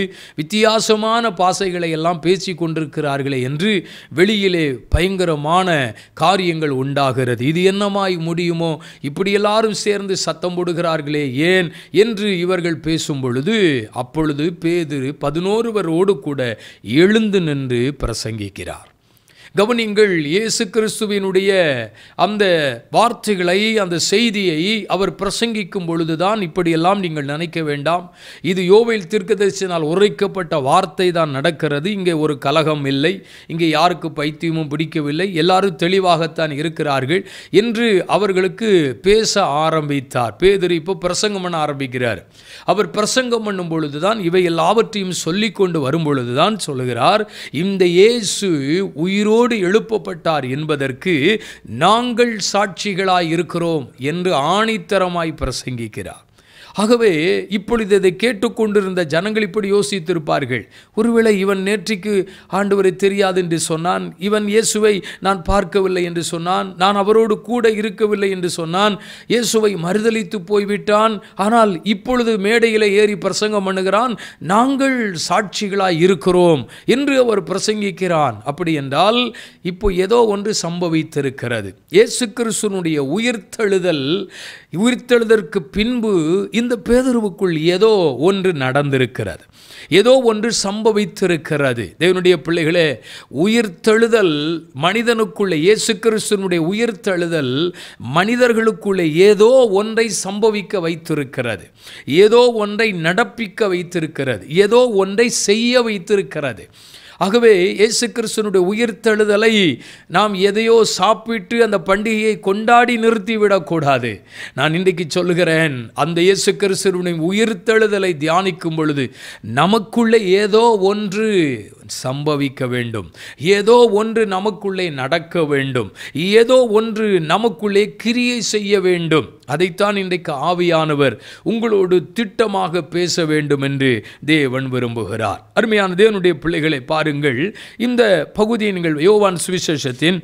வித்தியாசமான பாசைகளை எல்லாம் பேசி கொண்டிருக்கிறார்களே என்று வெளியிலே பயங்கரமான காரியங்கள் உண்டாகிறது இது என்னமாய் முடியுமோ இப்படி எல்லாரும் சேர்ந்து சத்தம் போடுகிறார்களே ஏன் என்று இவர்கள் பேசும் பொழுது அப்பொழுது பேதுரு பதினோருவரோடு கூட எழுந்து நின்று பிரசங்கிக்கிறார் கவனிங்கள் இயேசு கிறிஸ்துவினுடைய அந்த வார்த்தைகளை அந்த செய்தியை அவர் பிரசங்கிக்கும் பொழுதுதான் இப்படியெல்லாம் நீங்கள் நினைக்க வேண்டாம் இது யோவேல் தீர்க்கதரிசினால் உரைக்கப்பட்ட வார்த்தை தான் நடக்கிறது இங்கே ஒரு கலகம் இல்லை இங்கே யாருக்கு பைத்தியமும் பிடிக்கவில்லை எல்லாரும் தெளிவாகத்தான் இருக்கிறார்கள் என்று அவர்களுக்கு பேச ஆரம்பித்தார் பேதர் இப்போ பிரசங்கம் பண்ண ஆரம்பிக்கிறார் அவர் பிரசங்கம் பண்ணும் பொழுதுதான் இவை எல்லாவற்றையும் சொல்லிக் கொண்டு வரும் பொழுதுதான் சொல்லுகிறார் இந்த இயேசு உயிரோடு எழுப்பப்பட்டார் என்பதற்கு நாங்கள் சாட்சிகளாய் இருக்கிறோம் என்று ஆணித்தரமாய் பிரசங்கிக்கிறார் ஆகவே இப்பொழுது இதை கேட்டுக்கொண்டிருந்த ஜனங்கள் இப்படி யோசித்திருப்பார்கள் ஒருவேளை இவன் நேற்றைக்கு ஆண்டவரை தெரியாது என்று சொன்னான் இவன் இயேசுவை நான் பார்க்கவில்லை என்று சொன்னான் நான் அவரோடு கூட இருக்கவில்லை என்று சொன்னான் இயேசுவை மறுதலித்து போய்விட்டான் ஆனால் இப்பொழுது மேடையில் ஏறி பிரசங்கம் பண்ணுகிறான் நாங்கள் சாட்சிகளாய் இருக்கிறோம் என்று அவர் பிரசங்கிக்கிறான் அப்படி என்றால் இப்போ ஏதோ ஒன்று சம்பவித்திருக்கிறது இயேசு கிறிஸ்துனுடைய உயிர்த்தெழுதல் உயிர்த்தெழுதற்கு பின்பு இந்த பேதருவுக்குள் ஏதோ ஒன்று நடந்திருக்கிறது ஏதோ ஒன்று சம்பவித்திருக்கிறது தேவனுடைய பிள்ளைகளே உயிர்த்தெழுதல் மனிதனுக்குள்ளே இயேசு கிறிஸ்துனுடைய உயிர்த்தெழுதல் மனிதர்களுக்குள்ளே ஏதோ ஒன்றை சம்பவிக்க வைத்திருக்கிறது ஏதோ ஒன்றை நடப்பிக்க வைத்திருக்கிறது ஏதோ ஒன்றை செய்ய வைத்திருக்கிறது ஆகவே இயேசு கிறிஸ்துனுடைய உயிர்த்தெழுதலை நாம் எதையோ சாப்பிட்டு அந்த பண்டிகையை கொண்டாடி நிறுத்திவிடக்கூடாது நான் இன்றைக்கு சொல்லுகிறேன் அந்த இயேசு கிறிஸ்துவனுடைய உயிர்த்தெழுதலை தியானிக்கும் பொழுது நமக்குள்ளே ஏதோ ஒன்று சம்பவிக்க வேண்டும் ஏதோ ஒன்று நமக்குள்ளே நடக்க வேண்டும் ஏதோ ஒன்று நமக்குள்ளே கிரியை செய்ய வேண்டும் அதைத்தான் இன்றைக்கு ஆவியானவர் உங்களோடு திட்டமாக பேச வேண்டும் என்று தேவன் விரும்புகிறார் அருமையான தேவனுடைய பிள்ளைகளை பாருங்கள் இந்த பகுதியை நீங்கள் யோவான் சுவிசேஷத்தின்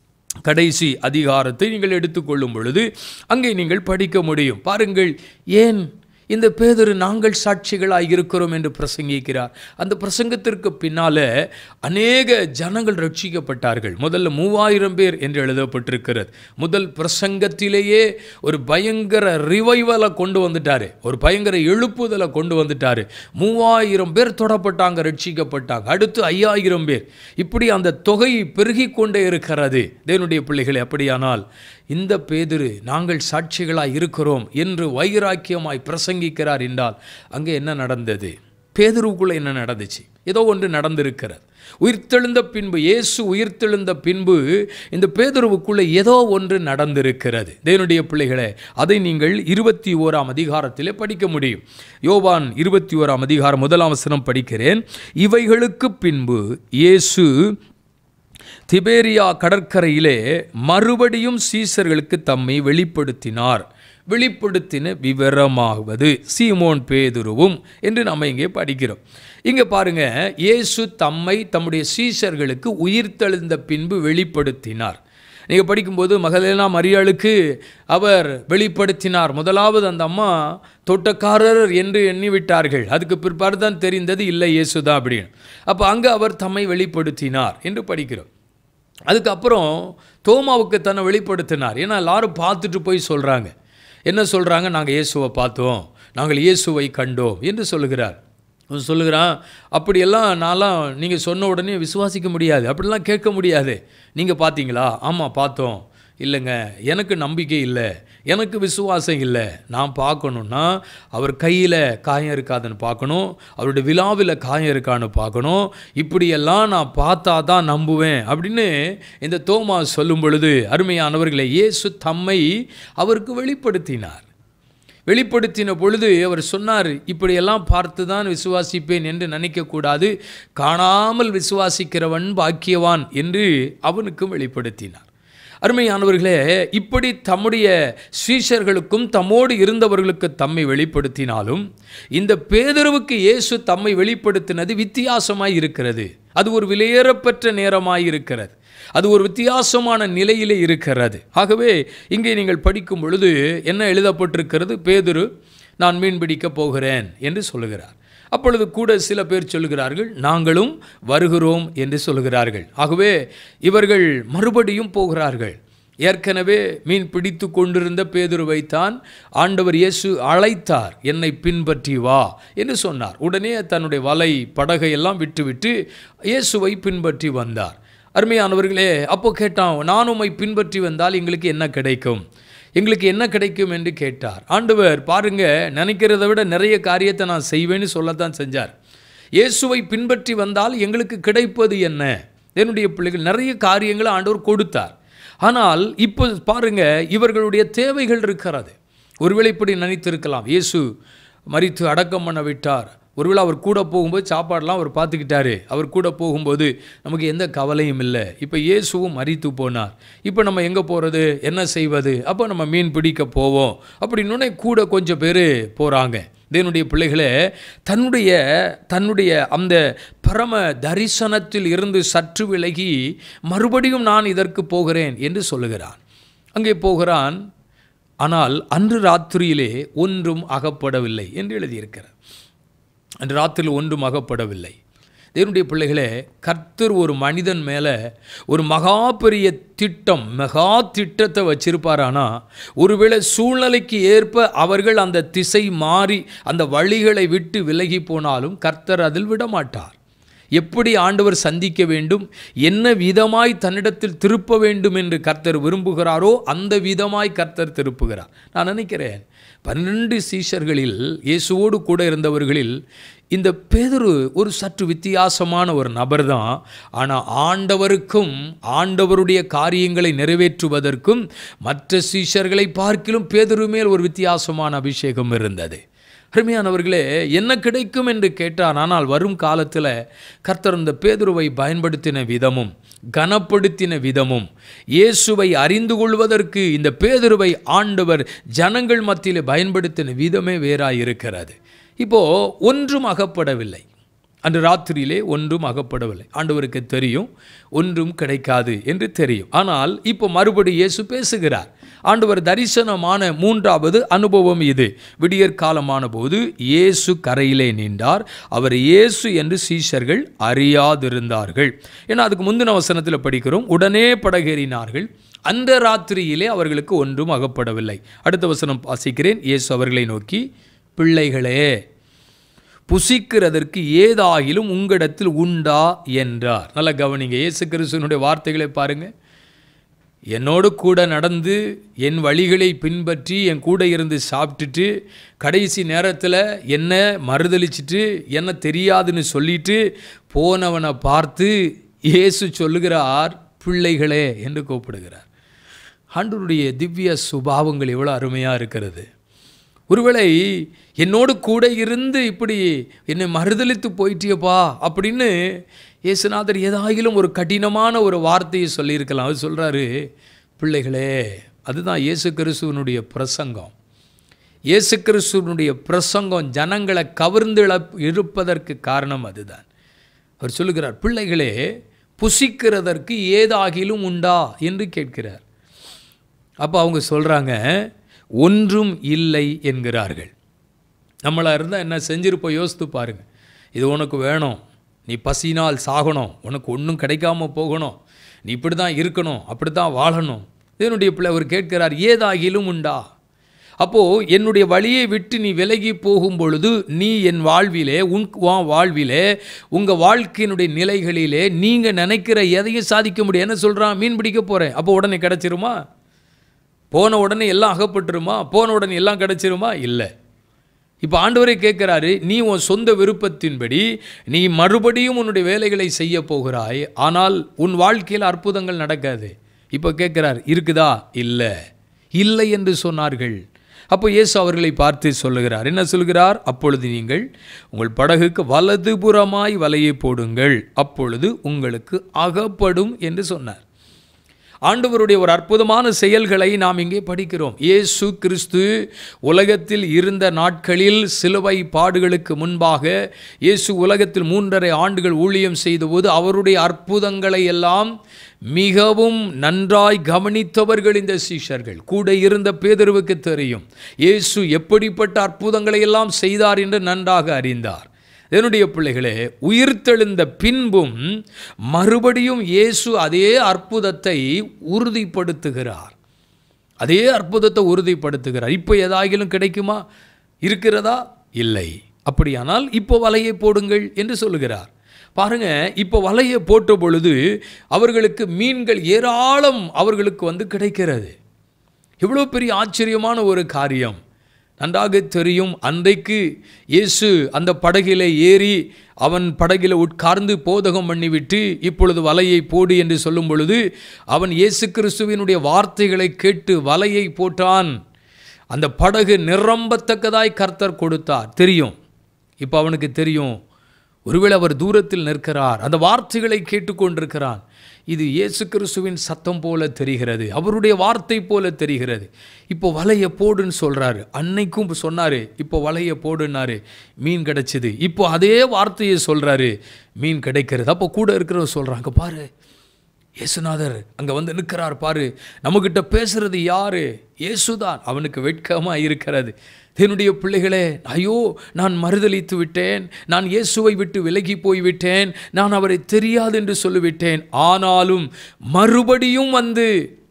கடைசி அதிகாரத்தை நீங்கள் எடுத்துக்கொள்ளும் பொழுது அங்கே நீங்கள் படிக்க முடியும் பாருங்கள் ஏன் இந்த பேதரு நாங்கள் சாட்சிகளாக இருக்கிறோம் என்று பிரசங்கிக்கிறார் அந்த பிரசங்கத்திற்கு பின்னால அநேக ஜனங்கள் ரட்சிக்கப்பட்டார்கள் முதல்ல மூவாயிரம் பேர் என்று எழுதப்பட்டிருக்கிறது முதல் பிரசங்கத்திலேயே ஒரு பயங்கர ரிவைவலை கொண்டு வந்துட்டாரு ஒரு பயங்கர எழுப்புதலை கொண்டு வந்துட்டாரு மூவாயிரம் பேர் தொடப்பட்டாங்க ரட்சிக்கப்பட்டாங்க அடுத்து ஐயாயிரம் பேர் இப்படி அந்த தொகை பெருகி கொண்டே இருக்கிறது தேவனுடைய பிள்ளைகளை அப்படியானால் இந்த பேதுரு நாங்கள் சாட்சிகளாய் இருக்கிறோம் என்று வைராக்கியமாய் பிரசங்கிக்கிறார் என்றால் அங்கே என்ன நடந்தது பேதுருவுக்குள்ள என்ன நடந்துச்சு ஏதோ ஒன்று நடந்திருக்கிறது உயிர்த்தெழுந்த பின்பு இயேசு உயிர்த்தெழுந்த பின்பு இந்த பேதுருவுக்குள்ள ஏதோ ஒன்று நடந்திருக்கிறது தேவனுடைய பிள்ளைகளே அதை நீங்கள் இருபத்தி ஓராம் அதிகாரத்திலே படிக்க முடியும் யோவான் இருபத்தி ஓராம் அதிகாரம் முதலாம் வசனம் படிக்கிறேன் இவைகளுக்கு பின்பு இயேசு திபேரியா கடற்கரையிலே மறுபடியும் சீசர்களுக்கு தம்மை வெளிப்படுத்தினார் வெளிப்படுத்தின விவரமாவது சீமோன் பேதுருவும் என்று நம்ம இங்கே படிக்கிறோம் இங்கே பாருங்க இயேசு தம்மை தம்முடைய சீஷர்களுக்கு உயிர்த்தெழுந்த பின்பு வெளிப்படுத்தினார் நீங்கள் படிக்கும்போது மகளேனா மரியாளுக்கு அவர் வெளிப்படுத்தினார் முதலாவது அந்த அம்மா தோட்டக்காரர் என்று எண்ணி விட்டார்கள் அதுக்கு பிற்பாடு தான் தெரிந்தது இல்லை இயேசுதான் அப்படின்னு அப்போ அங்கே அவர் தம்மை வெளிப்படுத்தினார் என்று படிக்கிறோம் அதுக்கப்புறம் தோமாவுக்கு தன்னை வெளிப்படுத்தினார் ஏன்னா எல்லாரும் பார்த்துட்டு போய் சொல்கிறாங்க என்ன சொல்கிறாங்க நாங்கள் இயேசுவை பார்த்தோம் நாங்கள் இயேசுவை கண்டோம் என்று சொல்லுகிறார் அவன் சொல்லுகிறான் அப்படியெல்லாம் நான்லாம் நீங்கள் சொன்ன உடனே விசுவாசிக்க முடியாது அப்படிலாம் கேட்க முடியாது நீங்கள் பார்த்தீங்களா ஆமாம் பார்த்தோம் இல்லைங்க எனக்கு நம்பிக்கை இல்லை எனக்கு விசுவாசம் இல்லை நான் பார்க்கணுன்னா அவர் கையில் காயம் இருக்காதுன்னு பார்க்கணும் அவருடைய விழாவில் காயம் இருக்கான்னு பார்க்கணும் இப்படியெல்லாம் நான் பார்த்தா தான் நம்புவேன் அப்படின்னு இந்த தோமா சொல்லும் பொழுது அருமையானவர்களை இயேசு தம்மை அவருக்கு வெளிப்படுத்தினார் வெளிப்படுத்தின பொழுது அவர் சொன்னார் இப்படியெல்லாம் பார்த்து தான் விசுவாசிப்பேன் என்று நினைக்கக்கூடாது காணாமல் விசுவாசிக்கிறவன் பாக்கியவான் என்று அவனுக்கும் வெளிப்படுத்தினார் அருமையானவர்களே இப்படி தம்முடைய ஸ்ரீஷர்களுக்கும் தம்மோடு இருந்தவர்களுக்கு தம்மை வெளிப்படுத்தினாலும் இந்த பேதருவுக்கு இயேசு தம்மை வெளிப்படுத்தினது வித்தியாசமாய் இருக்கிறது அது ஒரு விலையேறப்பெற்ற நேரமாய் இருக்கிறது அது ஒரு வித்தியாசமான நிலையிலே இருக்கிறது ஆகவே இங்கே நீங்கள் படிக்கும் பொழுது என்ன எழுதப்பட்டிருக்கிறது பேதுரு நான் மீன் பிடிக்க போகிறேன் என்று சொல்லுகிறார் அப்பொழுது கூட சில பேர் சொல்கிறார்கள் நாங்களும் வருகிறோம் என்று சொல்கிறார்கள் ஆகவே இவர்கள் மறுபடியும் போகிறார்கள் ஏற்கனவே மீன் பிடித்து கொண்டிருந்த பேதுருவைத்தான் ஆண்டவர் இயேசு அழைத்தார் என்னை பின்பற்றி வா என்று சொன்னார் உடனே தன்னுடைய வலை படகை எல்லாம் விட்டுவிட்டு இயேசுவை பின்பற்றி வந்தார் அருமையானவர்களே அப்போ கேட்டான் நான் உம்மை பின்பற்றி வந்தால் எங்களுக்கு என்ன கிடைக்கும் எங்களுக்கு என்ன கிடைக்கும் என்று கேட்டார் ஆண்டவர் பாருங்க நினைக்கிறத விட நிறைய காரியத்தை நான் செய்வேன்னு சொல்லத்தான் செஞ்சார் இயேசுவை பின்பற்றி வந்தால் எங்களுக்கு கிடைப்பது என்ன என்னுடைய பிள்ளைகள் நிறைய காரியங்களை ஆண்டவர் கொடுத்தார் ஆனால் இப்போ பாருங்க இவர்களுடைய தேவைகள் இருக்கிறது ஒருவேளை இப்படி நினைத்திருக்கலாம் இயேசு மரித்து அடக்கம் பண்ண விட்டார் ஒருவேளை அவர் கூட போகும்போது சாப்பாடெல்லாம் அவர் பார்த்துக்கிட்டாரு அவர் கூட போகும்போது நமக்கு எந்த கவலையும் இல்லை இப்போ இயேசுவும் மரித்து போனார் இப்போ நம்ம எங்கே போகிறது என்ன செய்வது அப்போ நம்ம மீன் பிடிக்க போவோம் அப்படின்னே கூட கொஞ்சம் பேர் போகிறாங்க தேவனுடைய பிள்ளைகளே தன்னுடைய தன்னுடைய அந்த பரம தரிசனத்தில் இருந்து சற்று விலகி மறுபடியும் நான் இதற்கு போகிறேன் என்று சொல்லுகிறான் அங்கே போகிறான் ஆனால் அன்று ராத்திரியிலே ஒன்றும் அகப்படவில்லை என்று எழுதியிருக்கிறார் அன்று ராத்திரியில் ஒன்றும் அகப்படவில்லை தேவனுடைய பிள்ளைகளே கர்த்தர் ஒரு மனிதன் மேலே ஒரு மகா பெரிய திட்டம் மகா திட்டத்தை வச்சிருப்பாரானா ஒருவேளை சூழ்நிலைக்கு ஏற்ப அவர்கள் அந்த திசை மாறி அந்த வழிகளை விட்டு விலகி போனாலும் கர்த்தர் அதில் விடமாட்டார் எப்படி ஆண்டவர் சந்திக்க வேண்டும் என்ன விதமாய் தன்னிடத்தில் திருப்ப வேண்டும் என்று கர்த்தர் விரும்புகிறாரோ அந்த விதமாய் கர்த்தர் திருப்புகிறார் நான் நினைக்கிறேன் பன்னெண்டு சீஷர்களில் இயேசுவோடு கூட இருந்தவர்களில் இந்த பேதுரு ஒரு சற்று வித்தியாசமான ஒரு நபர் தான் ஆனால் ஆண்டவருக்கும் ஆண்டவருடைய காரியங்களை நிறைவேற்றுவதற்கும் மற்ற சீஷர்களை பார்க்கிலும் பேதுரு மேல் ஒரு வித்தியாசமான அபிஷேகம் இருந்தது அருமையானவர்களே என்ன கிடைக்கும் என்று கேட்டான் ஆனால் வரும் காலத்தில் கர்த்தர் இந்த பேதுருவை பயன்படுத்தின விதமும் கனப்படுத்தின விதமும் இயேசுவை அறிந்து கொள்வதற்கு இந்த பேதுருவை ஆண்டவர் ஜனங்கள் மத்தியில் பயன்படுத்தின விதமே வேறாய் இருக்கிறது இப்போ ஒன்றும் அகப்படவில்லை அன்று ராத்திரியிலே ஒன்றும் அகப்படவில்லை ஆண்டவருக்கு தெரியும் ஒன்றும் கிடைக்காது என்று தெரியும் ஆனால் இப்போ மறுபடி இயேசு பேசுகிறார் ஆண்டவர் தரிசனமான மூன்றாவது அனுபவம் இது விடியற் காலமான போது இயேசு கரையிலே நின்றார் அவர் இயேசு என்று சீஷர்கள் அறியாதிருந்தார்கள் ஏன்னா அதுக்கு முந்தின வசனத்தில் படிக்கிறோம் உடனே படகேறினார்கள் அந்த ராத்திரியிலே அவர்களுக்கு ஒன்றும் அகப்படவில்லை அடுத்த வசனம் வாசிக்கிறேன் இயேசு அவர்களை நோக்கி பிள்ளைகளே புசிக்கிறதற்கு ஏதாகிலும் உங்களிடத்தில் உண்டா என்றார் நல்லா கவனிங்க இயேசு கிறிஸ்துவனுடைய வார்த்தைகளை பாருங்க என்னோடு கூட நடந்து என் வழிகளை பின்பற்றி என் கூட இருந்து சாப்பிட்டுட்டு கடைசி நேரத்தில் என்ன மறுதளிச்சிட்டு என்ன தெரியாதுன்னு சொல்லிட்டு போனவனை பார்த்து இயேசு சொல்லுகிறார் பிள்ளைகளே என்று கூப்பிடுகிறார் ஆண்டவருடைய திவ்ய சுபாவங்கள் எவ்வளோ அருமையாக இருக்கிறது ஒருவேளை என்னோடு கூட இருந்து இப்படி என்னை மறுதளித்து போயிட்டியப்பா அப்படின்னு இயேசுநாதர் ஏதாயிலும் ஒரு கடினமான ஒரு வார்த்தையை சொல்லியிருக்கலாம் அவர் சொல்கிறாரு பிள்ளைகளே அதுதான் இயேசு கிறிஸ்துவனுடைய பிரசங்கம் இயேசு கிறிஸ்துவனுடைய பிரசங்கம் ஜனங்களை கவர்ந்து இழப் இருப்பதற்கு காரணம் அதுதான் அவர் சொல்லுகிறார் பிள்ளைகளே புசிக்கிறதற்கு ஏதாகிலும் உண்டா என்று கேட்கிறார் அப்போ அவங்க சொல்கிறாங்க ஒன்றும் இல்லை என்கிறார்கள் நம்மளாக இருந்தால் என்ன செஞ்சிருப்போம் யோசித்து பாருங்க இது உனக்கு வேணும் நீ பசினால் சாகணும் உனக்கு ஒன்றும் கிடைக்காம போகணும் நீ இப்படி தான் இருக்கணும் அப்படி தான் வாழணும் இதனுடைய பிள்ளை அவர் கேட்கிறார் ஏதாகிலும் உண்டா அப்போது என்னுடைய வழியை விட்டு நீ விலகி போகும் பொழுது நீ என் வாழ்விலே உன் வா வாழ்விலே உங்கள் வாழ்க்கையினுடைய நிலைகளிலே நீங்கள் நினைக்கிற எதையும் சாதிக்க முடியும் என்ன சொல்கிறான் மீன் பிடிக்க போகிறேன் அப்போ உடனே கிடச்சிருமா போன உடனே எல்லாம் அகப்பட்டுருமா போன உடனே எல்லாம் கிடச்சிருமா இல்லை இப்போ ஆண்டவரே கேட்குறாரு நீ உன் சொந்த விருப்பத்தின்படி நீ மறுபடியும் உன்னுடைய வேலைகளை செய்ய போகிறாய் ஆனால் உன் வாழ்க்கையில் அற்புதங்கள் நடக்காது இப்போ கேட்குறார் இருக்குதா இல்லை இல்லை என்று சொன்னார்கள் அப்போ இயேசு அவர்களை பார்த்து சொல்லுகிறார் என்ன சொல்கிறார் அப்பொழுது நீங்கள் உங்கள் படகுக்கு வலதுபுறமாய் வலையை போடுங்கள் அப்பொழுது உங்களுக்கு அகப்படும் என்று சொன்னார் ஆண்டவருடைய ஒரு அற்புதமான செயல்களை நாம் இங்கே படிக்கிறோம் இயேசு கிறிஸ்து உலகத்தில் இருந்த நாட்களில் சிலுவை பாடுகளுக்கு முன்பாக இயேசு உலகத்தில் மூன்றரை ஆண்டுகள் ஊழியம் செய்தபோது அவருடைய அற்புதங்களை எல்லாம் மிகவும் நன்றாய் கவனித்தவர்கள் இந்த சீஷர்கள் கூட இருந்த பேதருவுக்கு தெரியும் இயேசு எப்படிப்பட்ட அற்புதங்களை எல்லாம் செய்தார் என்று நன்றாக அறிந்தார் என்னுடைய பிள்ளைகளே உயிர்த்தெழுந்த பின்பும் மறுபடியும் இயேசு அதே அற்புதத்தை உறுதிப்படுத்துகிறார் அதே அற்புதத்தை உறுதிப்படுத்துகிறார் இப்போ ஏதாகிலும் கிடைக்குமா இருக்கிறதா இல்லை அப்படியானால் இப்போ வலையை போடுங்கள் என்று சொல்லுகிறார் பாருங்க இப்போ வலையை போட்ட பொழுது அவர்களுக்கு மீன்கள் ஏராளம் அவர்களுக்கு வந்து கிடைக்கிறது எவ்வளோ பெரிய ஆச்சரியமான ஒரு காரியம் நன்றாக தெரியும் அன்றைக்கு இயேசு அந்த படகிலே ஏறி அவன் படகில் உட்கார்ந்து போதகம் பண்ணிவிட்டு இப்பொழுது வலையை போடு என்று சொல்லும் பொழுது அவன் இயேசு கிறிஸ்துவினுடைய வார்த்தைகளை கேட்டு வலையை போட்டான் அந்த படகு நிரம்பத்தக்கதாய் கர்த்தர் கொடுத்தார் தெரியும் இப்போ அவனுக்கு தெரியும் ஒருவேளை அவர் தூரத்தில் நிற்கிறார் அந்த வார்த்தைகளை கேட்டுக்கொண்டிருக்கிறான் இது இயேசு கிறிஸ்துவின் சத்தம் போல தெரிகிறது அவருடைய வார்த்தை போல தெரிகிறது இப்போ வலையை போடுன்னு சொல்றாரு அன்னைக்கும் சொன்னாரு இப்போ வலையை போடுன்னாரு மீன் கிடைச்சிது இப்போ அதே வார்த்தையை சொல்றாரு மீன் கிடைக்கிறது அப்போ கூட இருக்கிறவர் சொல்றாங்க பாரு இயேசுநாதர் அங்கே வந்து நிற்கிறார் பாரு நம்மக்கிட்ட பேசுறது யாரு இயேசுதான் அவனுக்கு வெட்கமாக இருக்கிறது என்னுடைய பிள்ளைகளே ஐயோ நான் மறுதளித்து விட்டேன் நான் இயேசுவை விட்டு விலகி போய்விட்டேன் நான் அவரை தெரியாது என்று சொல்லிவிட்டேன் ஆனாலும் மறுபடியும் வந்து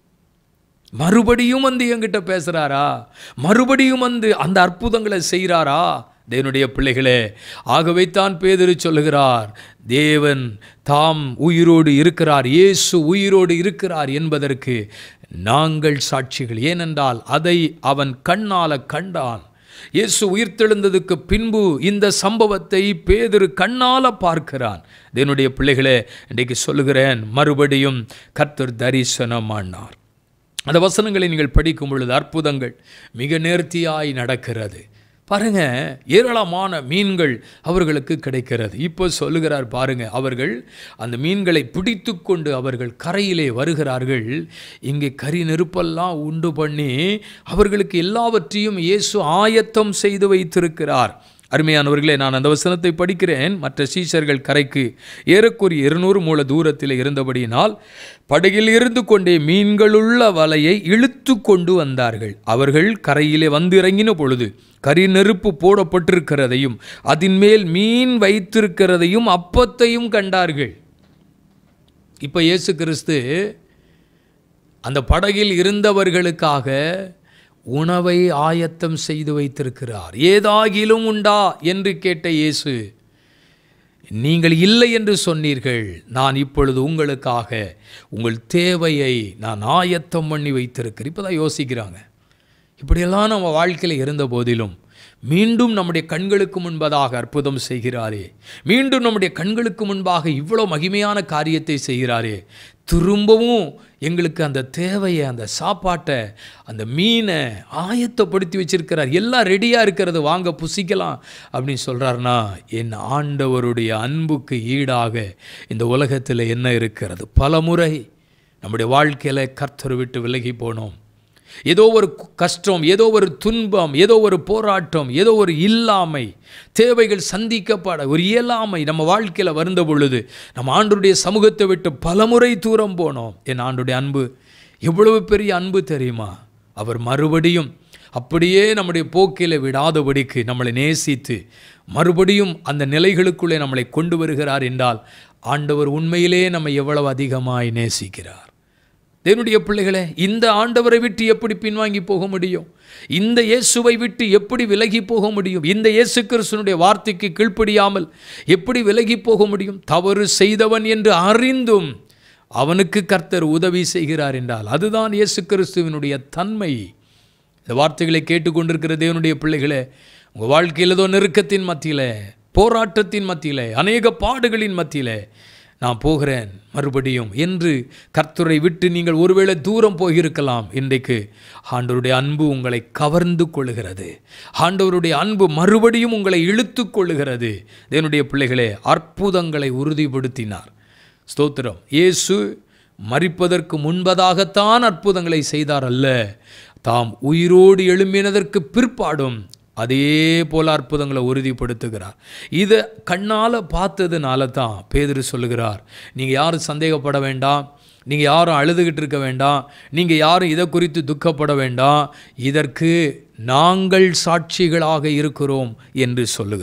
மறுபடியும் வந்து என்கிட்ட பேசுகிறாரா மறுபடியும் வந்து அந்த அற்புதங்களை செய்கிறாரா தேவனுடைய பிள்ளைகளே ஆகவே தான் பேதரு சொல்லுகிறார் தேவன் தாம் உயிரோடு இருக்கிறார் இயேசு உயிரோடு இருக்கிறார் என்பதற்கு நாங்கள் சாட்சிகள் ஏனென்றால் அதை அவன் கண்ணால கண்டான் இயேசு உயிர்த்தெழுந்ததுக்கு பின்பு இந்த சம்பவத்தை பேதரு கண்ணால பார்க்கிறான் தேவனுடைய பிள்ளைகளே இன்றைக்கு சொல்லுகிறேன் மறுபடியும் கர்த்தர் தரிசனமானார் அந்த வசனங்களை நீங்கள் படிக்கும் பொழுது அற்புதங்கள் மிக நேர்த்தியாய் நடக்கிறது பாருங்க ஏராளமான மீன்கள் அவர்களுக்கு கிடைக்கிறது இப்போ சொல்லுகிறார் பாருங்க அவர்கள் அந்த மீன்களை பிடித்து கொண்டு அவர்கள் கரையிலே வருகிறார்கள் இங்கே கறி நெருப்பெல்லாம் உண்டு பண்ணி அவர்களுக்கு எல்லாவற்றையும் இயேசு ஆயத்தம் செய்து வைத்திருக்கிறார் அருமையானவர்களே நான் அந்த வசனத்தை படிக்கிறேன் மற்ற சீஷர்கள் கரைக்கு ஏறக்குறைய இருநூறு மூல தூரத்தில் இருந்தபடியினால் படகில் இருந்து கொண்டே மீன்களுள்ள வலையை இழுத்து கொண்டு வந்தார்கள் அவர்கள் கரையிலே வந்து இறங்கின பொழுது கரி நெருப்பு போடப்பட்டிருக்கிறதையும் அதன் மேல் மீன் வைத்திருக்கிறதையும் அப்பத்தையும் கண்டார்கள் இப்போ இயேசு கிறிஸ்து அந்த படகில் இருந்தவர்களுக்காக உணவை ஆயத்தம் செய்து வைத்திருக்கிறார் ஏதாகிலும் உண்டா என்று கேட்ட இயேசு நீங்கள் இல்லை என்று சொன்னீர்கள் நான் இப்பொழுது உங்களுக்காக உங்கள் தேவையை நான் ஆயத்தம் பண்ணி வைத்திருக்கிறேன் இப்போ தான் யோசிக்கிறாங்க இப்படியெல்லாம் நம்ம வாழ்க்கையில் இருந்த போதிலும் மீண்டும் நம்முடைய கண்களுக்கு முன்பதாக அற்புதம் செய்கிறாரே மீண்டும் நம்முடைய கண்களுக்கு முன்பாக இவ்வளோ மகிமையான காரியத்தை செய்கிறாரே திரும்பவும் எங்களுக்கு அந்த தேவையை அந்த சாப்பாட்டை அந்த மீனை ஆயத்தப்படுத்தி வச்சிருக்கிறார் எல்லாம் ரெடியாக இருக்கிறது வாங்க புசிக்கலாம் அப்படின்னு சொல்கிறாருன்னா என் ஆண்டவருடைய அன்புக்கு ஈடாக இந்த உலகத்தில் என்ன இருக்கிறது பல முறை நம்முடைய வாழ்க்கையில் கர்த்தர் விட்டு விலகி போனோம் ஏதோ ஒரு கஷ்டம் ஏதோ ஒரு துன்பம் ஏதோ ஒரு போராட்டம் ஏதோ ஒரு இல்லாமை தேவைகள் சந்திக்கப்பட ஒரு இயலாமை நம்ம வாழ்க்கையில் வருந்த பொழுது நம்ம ஆண்டுடைய சமூகத்தை விட்டு பலமுறை தூரம் போனோம் என் ஆண்டுடைய அன்பு எவ்வளவு பெரிய அன்பு தெரியுமா அவர் மறுபடியும் அப்படியே நம்முடைய போக்கில் விடாதபடிக்கு நம்மளை நேசித்து மறுபடியும் அந்த நிலைகளுக்குள்ளே நம்மளை கொண்டு வருகிறார் என்றால் ஆண்டவர் உண்மையிலே நம்மை எவ்வளவு அதிகமாய் நேசிக்கிறார் தேவனுடைய பிள்ளைகளே இந்த ஆண்டவரை விட்டு எப்படி பின்வாங்கி போக முடியும் இந்த இயேசுவை விட்டு எப்படி விலகி போக முடியும் இந்த இயேசு கிறிஸ்துனுடைய வார்த்தைக்கு கீழ்ப்படியாமல் எப்படி விலகி போக முடியும் தவறு செய்தவன் என்று அறிந்தும் அவனுக்கு கர்த்தர் உதவி செய்கிறார் என்றால் அதுதான் இயேசு கிறிஸ்துவினுடைய தன்மை இந்த வார்த்தைகளை கேட்டுக்கொண்டிருக்கிற தேவனுடைய பிள்ளைகளே உங்கள் வாழ்க்கையில் ஏதோ நெருக்கத்தின் மத்தியில் போராட்டத்தின் மத்தியில் அநேக பாடுகளின் மத்தியில் நான் போகிறேன் மறுபடியும் என்று கர்த்தரை விட்டு நீங்கள் ஒருவேளை தூரம் போயிருக்கலாம் இன்றைக்கு ஆண்டவருடைய அன்பு உங்களை கவர்ந்து கொள்ளுகிறது ஆண்டவருடைய அன்பு மறுபடியும் உங்களை இழுத்து கொள்ளுகிறது என்னுடைய பிள்ளைகளே அற்புதங்களை உறுதிப்படுத்தினார் ஸ்தோத்திரம் இயேசு மறிப்பதற்கு முன்பதாகத்தான் அற்புதங்களை செய்தார் அல்ல தாம் உயிரோடு எழும்பினதற்கு பிற்பாடும் அதே போல அற்புதங்களை உறுதிப்படுத்துகிறார் இதை கண்ணால் பார்த்ததுனால தான் பேதர் சொல்லுகிறார் நீங்கள் யாரும் சந்தேகப்பட வேண்டாம் நீங்கள் யாரும் அழுதுகிட்டு இருக்க வேண்டாம் நீங்கள் யாரும் இதை குறித்து துக்கப்பட வேண்டாம் இதற்கு நாங்கள் சாட்சிகளாக இருக்கிறோம் என்று சொல்லுகிறார்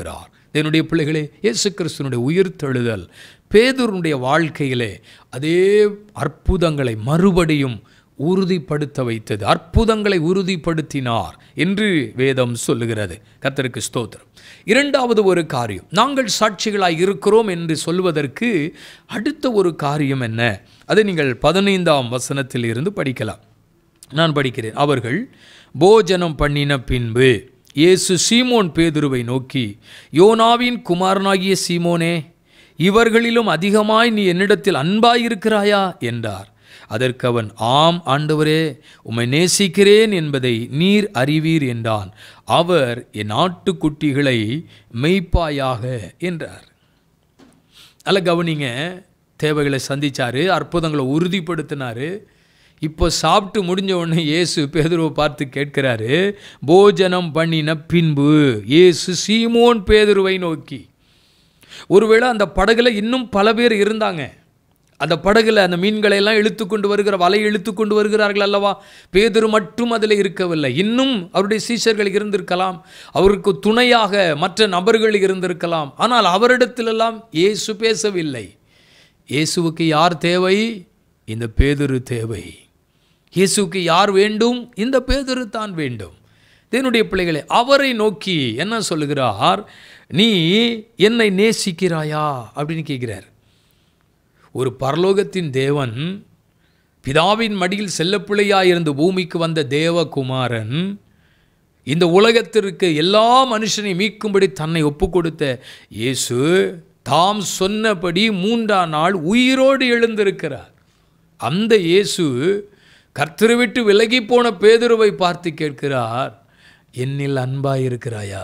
என்னுடைய பிள்ளைகளே இயேசு கிறிஸ்துனுடைய உயிர்த்தெழுதல் பேதுருனுடைய வாழ்க்கையிலே அதே அற்புதங்களை மறுபடியும் உறுதிப்படுத்த வைத்தது அற்புதங்களை உறுதிப்படுத்தினார் என்று வேதம் சொல்லுகிறது கர்த்தருக்கு ஸ்தோத்திரம் இரண்டாவது ஒரு காரியம் நாங்கள் சாட்சிகளாய் இருக்கிறோம் என்று சொல்வதற்கு அடுத்த ஒரு காரியம் என்ன அதை நீங்கள் பதினைந்தாம் வசனத்தில் இருந்து படிக்கலாம் நான் படிக்கிறேன் அவர்கள் போஜனம் பண்ணின பின்பு இயேசு சீமோன் பேதுருவை நோக்கி யோனாவின் குமாரனாகிய சீமோனே இவர்களிலும் அதிகமாய் நீ என்னிடத்தில் அன்பாயிருக்கிறாயா என்றார் அதற்கு அவன் ஆம் ஆண்டவரே உம்மை நேசிக்கிறேன் என்பதை நீர் அறிவீர் என்றான் அவர் என் ஆட்டுக்குட்டிகளை மெய்ப்பாயாக என்றார் நல்ல கவனிங்க தேவைகளை சந்திச்சாரு அற்புதங்களை உறுதிப்படுத்தினாரு இப்போ சாப்பிட்டு முடிஞ்ச உடனே இயேசு பேதுருவை பார்த்து கேட்கிறாரு போஜனம் பண்ணின பின்பு இயேசு சீமோன் பேதுருவை நோக்கி ஒருவேளை அந்த படகுல இன்னும் பல பேர் இருந்தாங்க அந்த படகுல அந்த மீன்களை எல்லாம் இழுத்து கொண்டு வருகிற வலையை இழுத்து கொண்டு வருகிறார்கள் அல்லவா பேதுரு மட்டும் அதில் இருக்கவில்லை இன்னும் அவருடைய சீஷர்கள் இருந்திருக்கலாம் அவருக்கு துணையாக மற்ற நபர்கள் இருந்திருக்கலாம் ஆனால் அவரிடத்திலெல்லாம் இயேசு பேசவில்லை இயேசுவுக்கு யார் தேவை இந்த பேதுரு தேவை இயேசுவுக்கு யார் வேண்டும் இந்த பேதுரு தான் வேண்டும் தேவனுடைய பிள்ளைகளே அவரை நோக்கி என்ன சொல்லுகிறார் நீ என்னை நேசிக்கிறாயா அப்படின்னு கேட்கிறார் ஒரு பரலோகத்தின் தேவன் பிதாவின் மடியில் செல்லப்பிள்ளையாயிருந்து பூமிக்கு வந்த தேவகுமாரன் இந்த உலகத்திற்கு எல்லா மனுஷனையும் மீட்கும்படி தன்னை ஒப்பு கொடுத்த இயேசு தாம் சொன்னபடி மூன்றாம் நாள் உயிரோடு எழுந்திருக்கிறார் அந்த இயேசு கர்த்தரை விட்டு விலகி போன பேதுருவை பார்த்து கேட்கிறார் என்னில் அன்பாயிருக்கிறாயா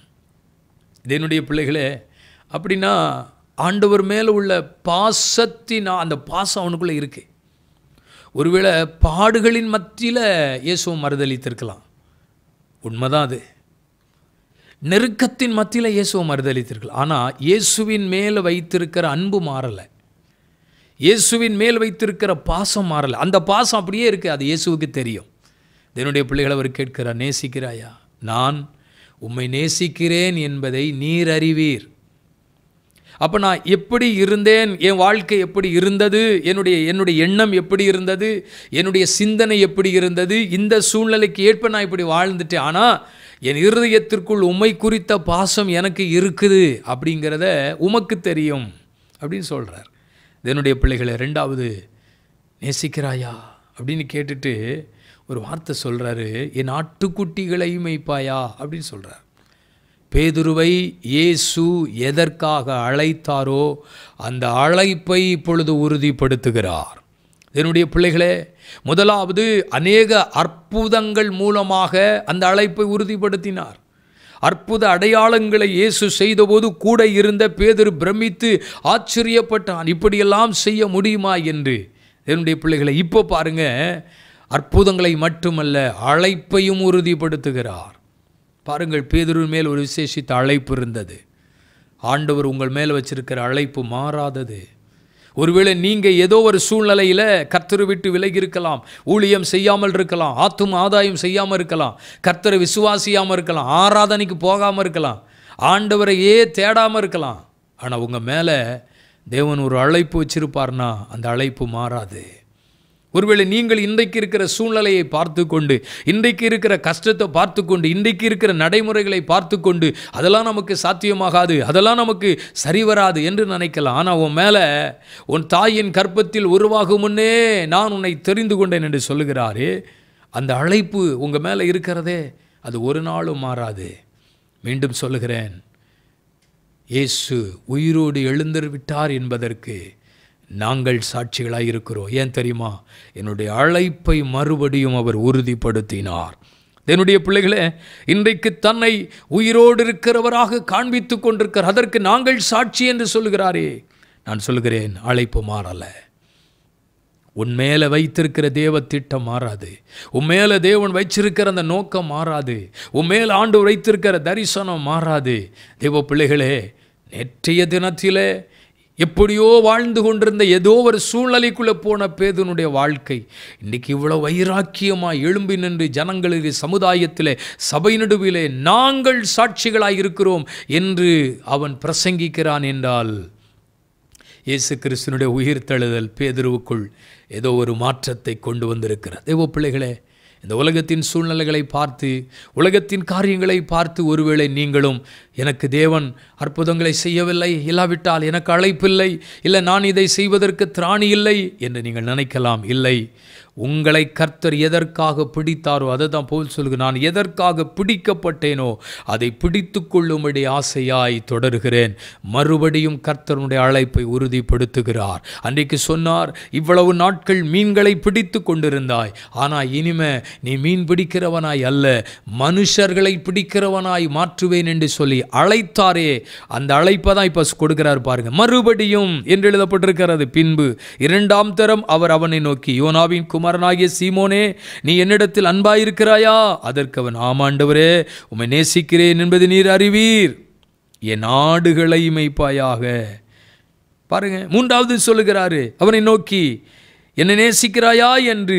இது என்னுடைய பிள்ளைகளே அப்படின்னா ஆண்டவர் மேலே உள்ள பாசத்தின் அந்த பாசம் அவனுக்குள்ளே இருக்கு ஒருவேளை பாடுகளின் மத்தியில் இயேசுவை மறுதளித்திருக்கலாம் உண்மைதான் அது நெருக்கத்தின் மத்தியில் இயேசுவை மறுதளித்திருக்கலாம் ஆனால் இயேசுவின் மேலே வைத்திருக்கிற அன்பு மாறலை இயேசுவின் மேல் வைத்திருக்கிற பாசம் மாறலை அந்த பாசம் அப்படியே இருக்குது அது இயேசுவுக்கு தெரியும் என்னுடைய பிள்ளைகளை அவர் கேட்கிறார் நேசிக்கிறாயா நான் உம்மை நேசிக்கிறேன் என்பதை நீர் அறிவீர் அப்போ நான் எப்படி இருந்தேன் என் வாழ்க்கை எப்படி இருந்தது என்னுடைய என்னுடைய எண்ணம் எப்படி இருந்தது என்னுடைய சிந்தனை எப்படி இருந்தது இந்த சூழ்நிலைக்கு ஏற்ப நான் இப்படி வாழ்ந்துட்டேன் ஆனால் என் இருதயத்திற்குள் உம்மை குறித்த பாசம் எனக்கு இருக்குது அப்படிங்கிறத உமக்கு தெரியும் அப்படின்னு சொல்கிறார் என்னுடைய பிள்ளைகளை ரெண்டாவது நேசிக்கிறாயா அப்படின்னு கேட்டுட்டு ஒரு வார்த்தை சொல்கிறாரு என் ஆட்டுக்குட்டிகளை மெய்ப்பாயா அப்படின்னு சொல்கிறார் பேதுருவை இயேசு எதற்காக அழைத்தாரோ அந்த அழைப்பை இப்பொழுது உறுதிப்படுத்துகிறார் என்னுடைய பிள்ளைகளே முதலாவது அநேக அற்புதங்கள் மூலமாக அந்த அழைப்பை உறுதிப்படுத்தினார் அற்புத அடையாளங்களை இயேசு செய்தபோது கூட இருந்த பேதர் பிரமித்து ஆச்சரியப்பட்டான் இப்படியெல்லாம் செய்ய முடியுமா என்று என்னுடைய பிள்ளைகளை இப்போ பாருங்க அற்புதங்களை மட்டுமல்ல அழைப்பையும் உறுதிப்படுத்துகிறார் பாருங்கள் பேதுரு மேல் ஒரு விசேஷித்த அழைப்பு இருந்தது ஆண்டவர் உங்கள் மேல் வச்சிருக்கிற அழைப்பு மாறாதது ஒருவேளை நீங்கள் ஏதோ ஒரு சூழ்நிலையில் கர்த்தரை விட்டு விலகி இருக்கலாம் ஊழியம் செய்யாமல் இருக்கலாம் ஆத்தும் ஆதாயம் செய்யாமல் இருக்கலாம் கர்த்தரை விசுவாசியாமல் இருக்கலாம் ஆராதனைக்கு போகாமல் இருக்கலாம் ஆண்டவரையே தேடாமல் இருக்கலாம் ஆனால் உங்கள் மேலே தேவன் ஒரு அழைப்பு வச்சிருப்பார்னா அந்த அழைப்பு மாறாது ஒருவேளை நீங்கள் இன்றைக்கு இருக்கிற சூழ்நிலையை பார்த்து கொண்டு இன்றைக்கு இருக்கிற கஷ்டத்தை பார்த்து கொண்டு இன்றைக்கு இருக்கிற நடைமுறைகளை பார்த்து கொண்டு அதெல்லாம் நமக்கு சாத்தியமாகாது அதெல்லாம் நமக்கு சரி வராது என்று நினைக்கலாம் ஆனால் உன் மேலே உன் தாயின் கற்பத்தில் உருவாகும் முன்னே நான் உன்னை தெரிந்து கொண்டேன் என்று சொல்லுகிறாரே அந்த அழைப்பு உங்கள் மேலே இருக்கிறதே அது ஒரு நாளும் மாறாது மீண்டும் சொல்லுகிறேன் இயேசு உயிரோடு எழுந்தர் விட்டார் என்பதற்கு நாங்கள் சாட்சிகளாக இருக்கிறோம் ஏன் தெரியுமா என்னுடைய அழைப்பை மறுபடியும் அவர் உறுதிப்படுத்தினார் என்னுடைய பிள்ளைகளே இன்றைக்கு தன்னை உயிரோடு இருக்கிறவராக காண்பித்து கொண்டிருக்கிறார் அதற்கு நாங்கள் சாட்சி என்று சொல்லுகிறாரே நான் சொல்லுகிறேன் அழைப்பு மாறலை உன் மேலே வைத்திருக்கிற தேவ திட்டம் மாறாது உன் மேலே தேவன் வைச்சிருக்கிற அந்த நோக்கம் மாறாது உன் மேலே ஆண்டு வைத்திருக்கிற தரிசனம் மாறாது தேவ பிள்ளைகளே நேற்றைய தினத்திலே எப்படியோ வாழ்ந்து கொண்டிருந்த ஏதோ ஒரு சூழ்நிலைக்குள்ளே போன பேதனுடைய வாழ்க்கை இன்றைக்கி இவ்வளோ வைராக்கியமாக எழும்பி நின்று ஜனங்களிலே சமுதாயத்திலே சபை நடுவிலே நாங்கள் சாட்சிகளாய் இருக்கிறோம் என்று அவன் பிரசங்கிக்கிறான் என்றால் இயேசு கிறிஸ்துனுடைய உயிர் தழுதல் பேதுருவுக்குள் ஏதோ ஒரு மாற்றத்தை கொண்டு வந்திருக்கிறது தேவ பிள்ளைகளே இந்த உலகத்தின் சூழ்நிலைகளை பார்த்து உலகத்தின் காரியங்களை பார்த்து ஒருவேளை நீங்களும் எனக்கு தேவன் அற்புதங்களை செய்யவில்லை இல்லாவிட்டால் எனக்கு அழைப்பில்லை இல்லை நான் இதை செய்வதற்கு திராணி இல்லை என்று நீங்கள் நினைக்கலாம் இல்லை உங்களை கர்த்தர் எதற்காக பிடித்தாரோ அதை தான் போல் சொல்லுங்க நான் எதற்காக பிடிக்கப்பட்டேனோ அதை பிடித்து கொள்ளும்படி ஆசையாய் தொடர்கிறேன் மறுபடியும் கர்த்தருடைய அழைப்பை உறுதிப்படுத்துகிறார் அன்றைக்கு சொன்னார் இவ்வளவு நாட்கள் மீன்களை பிடித்து கொண்டிருந்தாய் ஆனால் இனிமே நீ மீன் பிடிக்கிறவனாய் அல்ல மனுஷர்களை பிடிக்கிறவனாய் மாற்றுவேன் என்று சொல்லி அழைத்தாரே அந்த அழைப்பை தான் இப்போ கொடுக்கிறார் பாருங்க மறுபடியும் என்று எழுதப்பட்டிருக்கிறது பின்பு இரண்டாம் தரம் அவர் அவனை நோக்கி யோனாவின் குமாரனாகிய சீமோனே நீ என்னிடத்தில் அன்பாயிருக்கிறாயா அதற்கு அவன் ஆமாண்டவரே உம்மை நேசிக்கிறேன் என்பது நீர் அறிவீர் என் ஆடுகளை மேய்ப்பாயாக பாருங்க மூன்றாவது சொல்லுகிறாரு அவனை நோக்கி என்னை நேசிக்கிறாயா என்று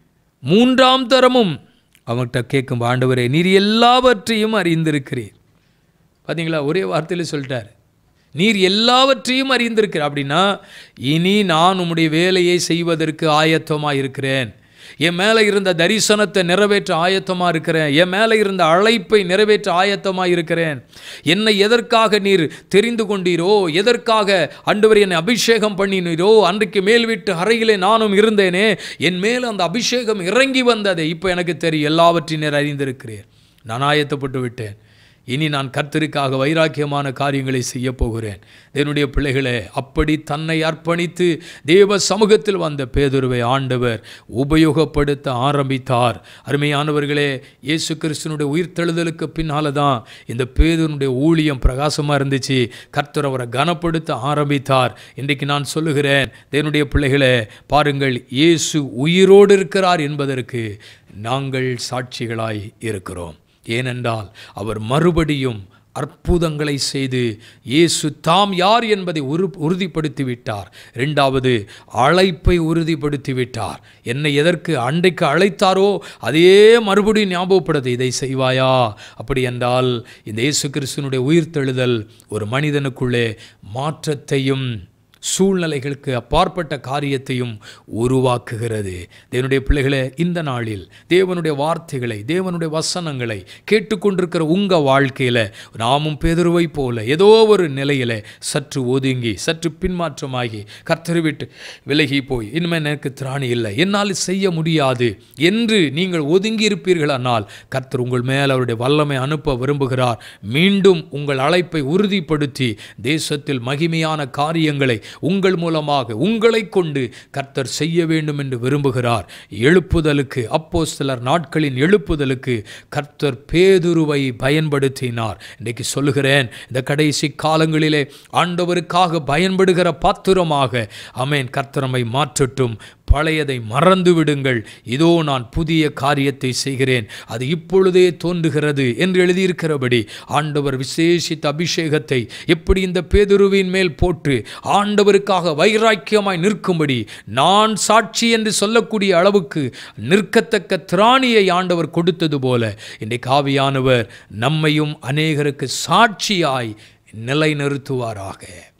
மூன்றாம் தரமும் அவன்கிட்ட கேட்கும் ஆண்டவரே நீர் எல்லாவற்றையும் அறிந்திருக்கிறீர் பார்த்தீங்களா ஒரே வார்த்தையில் சொல்லிட்டார் நீர் எல்லாவற்றையும் அறிந்திருக்கிறார் அப்படின்னா இனி நான் உம்முடைய வேலையை செய்வதற்கு ஆயத்தமாக இருக்கிறேன் என் மேலே இருந்த தரிசனத்தை நிறைவேற்ற ஆயத்தமாக இருக்கிறேன் என் மேலே இருந்த அழைப்பை நிறைவேற்ற ஆயத்தமாக இருக்கிறேன் என்னை எதற்காக நீர் தெரிந்து கொண்டீரோ எதற்காக அண்டவர் என்னை அபிஷேகம் பண்ணினீரோ அன்றைக்கு மேல் வீட்டு அறையிலே நானும் இருந்தேனே என் மேல் அந்த அபிஷேகம் இறங்கி வந்ததை இப்போ எனக்கு தெரியும் எல்லாவற்றையும் நீர் அறிந்திருக்கிறீர் நான் ஆயத்தப்பட்டு விட்டேன் இனி நான் கர்த்தருக்காக வைராக்கியமான காரியங்களை செய்ய போகிறேன் என்னுடைய பிள்ளைகளே அப்படி தன்னை அர்ப்பணித்து தேவ சமூகத்தில் வந்த பேதுருவை ஆண்டவர் உபயோகப்படுத்த ஆரம்பித்தார் அருமையானவர்களே இயேசு கிறிஸ்தனுடைய உயிர்த்தெழுதலுக்கு பின்னால தான் இந்த பேதுருனுடைய ஊழியம் பிரகாசமாக இருந்துச்சு கர்த்தர் அவரை கனப்படுத்த ஆரம்பித்தார் இன்றைக்கு நான் சொல்லுகிறேன் என்னுடைய பிள்ளைகளே பாருங்கள் இயேசு உயிரோடு இருக்கிறார் என்பதற்கு நாங்கள் சாட்சிகளாய் இருக்கிறோம் ஏனென்றால் அவர் மறுபடியும் அற்புதங்களை செய்து இயேசு தாம் யார் என்பதை உரு உறுதிப்படுத்தி விட்டார் ரெண்டாவது அழைப்பை உறுதிப்படுத்தி விட்டார் என்னை எதற்கு அன்றைக்கு அழைத்தாரோ அதையே மறுபடியும் ஞாபகப்படுது இதை செய்வாயா அப்படி என்றால் இந்த இயேசு கிறிஸ்துனுடைய உயிர்த்தெழுதல் ஒரு மனிதனுக்குள்ளே மாற்றத்தையும் சூழ்நிலைகளுக்கு அப்பாற்பட்ட காரியத்தையும் உருவாக்குகிறது தேவனுடைய பிள்ளைகளே இந்த நாளில் தேவனுடைய வார்த்தைகளை தேவனுடைய வசனங்களை கேட்டுக்கொண்டிருக்கிற உங்கள் வாழ்க்கையில் நாமும் பேதுருவை போல ஏதோ ஒரு நிலையில் சற்று ஒதுங்கி சற்று பின்மாற்றமாகி கர்த்தரை விட்டு விலகி போய் இனிமேல் எனக்கு திராணி இல்லை என்னால் செய்ய முடியாது என்று நீங்கள் ஒதுங்கி இருப்பீர்களானால் கர்த்தர் உங்கள் மேல் அவருடைய வல்லமை அனுப்ப விரும்புகிறார் மீண்டும் உங்கள் அழைப்பை உறுதிப்படுத்தி தேசத்தில் மகிமையான காரியங்களை உங்கள் மூலமாக உங்களை கொண்டு கர்த்தர் செய்ய வேண்டும் என்று விரும்புகிறார் எழுப்புதலுக்கு அப்போ சிலர் நாட்களின் எழுப்புதலுக்கு கர்த்தர் பேதுருவை பயன்படுத்தினார் இன்றைக்கு சொல்லுகிறேன் இந்த கடைசி காலங்களிலே ஆண்டவருக்காக பயன்படுகிற பாத்திரமாக அமேன் கர்த்தரமை மாற்றட்டும் பழையதை மறந்து விடுங்கள் இதோ நான் புதிய காரியத்தை செய்கிறேன் அது இப்பொழுதே தோன்றுகிறது என்று எழுதியிருக்கிறபடி ஆண்டவர் விசேஷித்த அபிஷேகத்தை எப்படி இந்த பேதுருவின் மேல் போட்டு ஆண்டவருக்காக வைராக்கியமாய் நிற்கும்படி நான் சாட்சி என்று சொல்லக்கூடிய அளவுக்கு நிற்கத்தக்க திராணியை ஆண்டவர் கொடுத்தது போல இன்றைக்கு ஆவியானவர் நம்மையும் அநேகருக்கு சாட்சியாய் நிலைநிறுத்துவாராக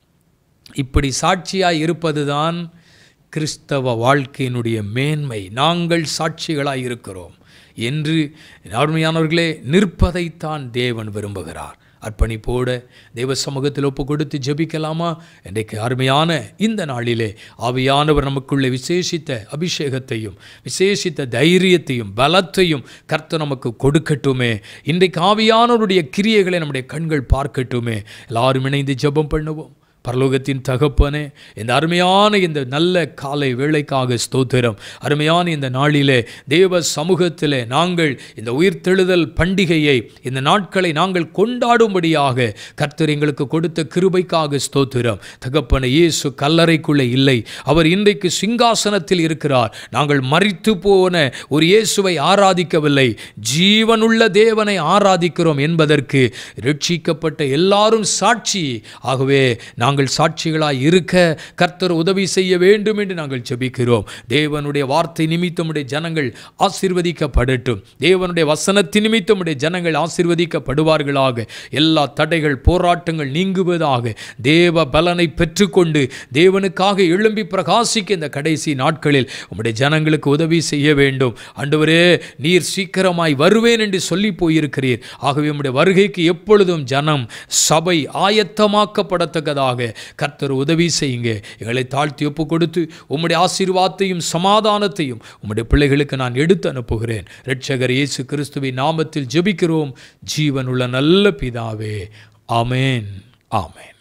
இப்படி சாட்சியாய் இருப்பதுதான் கிறிஸ்தவ வாழ்க்கையினுடைய மேன்மை நாங்கள் சாட்சிகளாய் இருக்கிறோம் என்று அருமையானவர்களே நிற்பதைத்தான் தேவன் விரும்புகிறார் அர்ப்பணிப்போட தெய்வ சமூகத்தில் ஒப்பு கொடுத்து ஜெபிக்கலாமா இன்றைக்கு அருமையான இந்த நாளிலே ஆவியானவர் நமக்குள்ளே விசேஷித்த அபிஷேகத்தையும் விசேஷித்த தைரியத்தையும் பலத்தையும் கர்த்தர் நமக்கு கொடுக்கட்டுமே இன்றைக்கு ஆவியானவருடைய கிரியைகளை நம்முடைய கண்கள் பார்க்கட்டுமே எல்லாரும் இணைந்து ஜெபம் பண்ணுவோம் பரலோகத்தின் தகப்பனே இந்த அருமையான இந்த நல்ல காலை வேளைக்காக ஸ்தோத்திரம் அருமையான இந்த நாளிலே தேவ சமூகத்திலே நாங்கள் இந்த உயிர்த்தெழுதல் பண்டிகையை இந்த நாட்களை நாங்கள் கொண்டாடும்படியாக கர்த்தர் எங்களுக்கு கொடுத்த கிருபைக்காக ஸ்தோத்திரம் தகப்பன இயேசு கல்லறைக்குள்ளே இல்லை அவர் இன்றைக்கு சிங்காசனத்தில் இருக்கிறார் நாங்கள் மறித்து போன ஒரு இயேசுவை ஆராதிக்கவில்லை ஜீவனுள்ள தேவனை ஆராதிக்கிறோம் என்பதற்கு ரட்சிக்கப்பட்ட எல்லாரும் சாட்சி ஆகவே நாங்கள் நாங்கள் சாட்சிகளாய் இருக்க கர்த்தர் உதவி செய்ய வேண்டும் என்று நாங்கள் ஜெபிக்கிறோம் தேவனுடைய வார்த்தை நிமித்தம் உடைய ஜனங்கள் ஆசீர்வதிக்கப்படட்டும் தேவனுடைய வசனத்தின் நிமித்தம் உடைய ஜனங்கள் ஆசீர்வதிக்கப்படுவார்களாக எல்லா தடைகள் போராட்டங்கள் நீங்குவதாக தேவ பலனை பெற்றுக்கொண்டு தேவனுக்காக எழும்பி பிரகாசிக்க இந்த கடைசி நாட்களில் உம்முடைய ஜனங்களுக்கு உதவி செய்ய வேண்டும் ஆண்டவரே நீர் சீக்கிரமாய் வருவேன் என்று சொல்லி போயிருக்கிறீர் ஆகவே உம்முடைய வருகைக்கு எப்பொழுதும் ஜனம் சபை ஆயத்தமாக்கப்படத்தக்கதாக கர்த்தர் உதவி செய்யுங்க எங்களை தாழ்த்தி ஒப்பு கொடுத்து உம்முடைய ஆசீர்வாதத்தையும் சமாதானத்தையும் உம்முடைய பிள்ளைகளுக்கு நான் எடுத்து அனுப்புகிறேன் இரட்சகர் இயேசு கிறிஸ்துவின் நாமத்தில் ஜெபிக்கிறோம் ஜீவனுள்ள நல்ல பிதாவே ஆமென் ஆமென்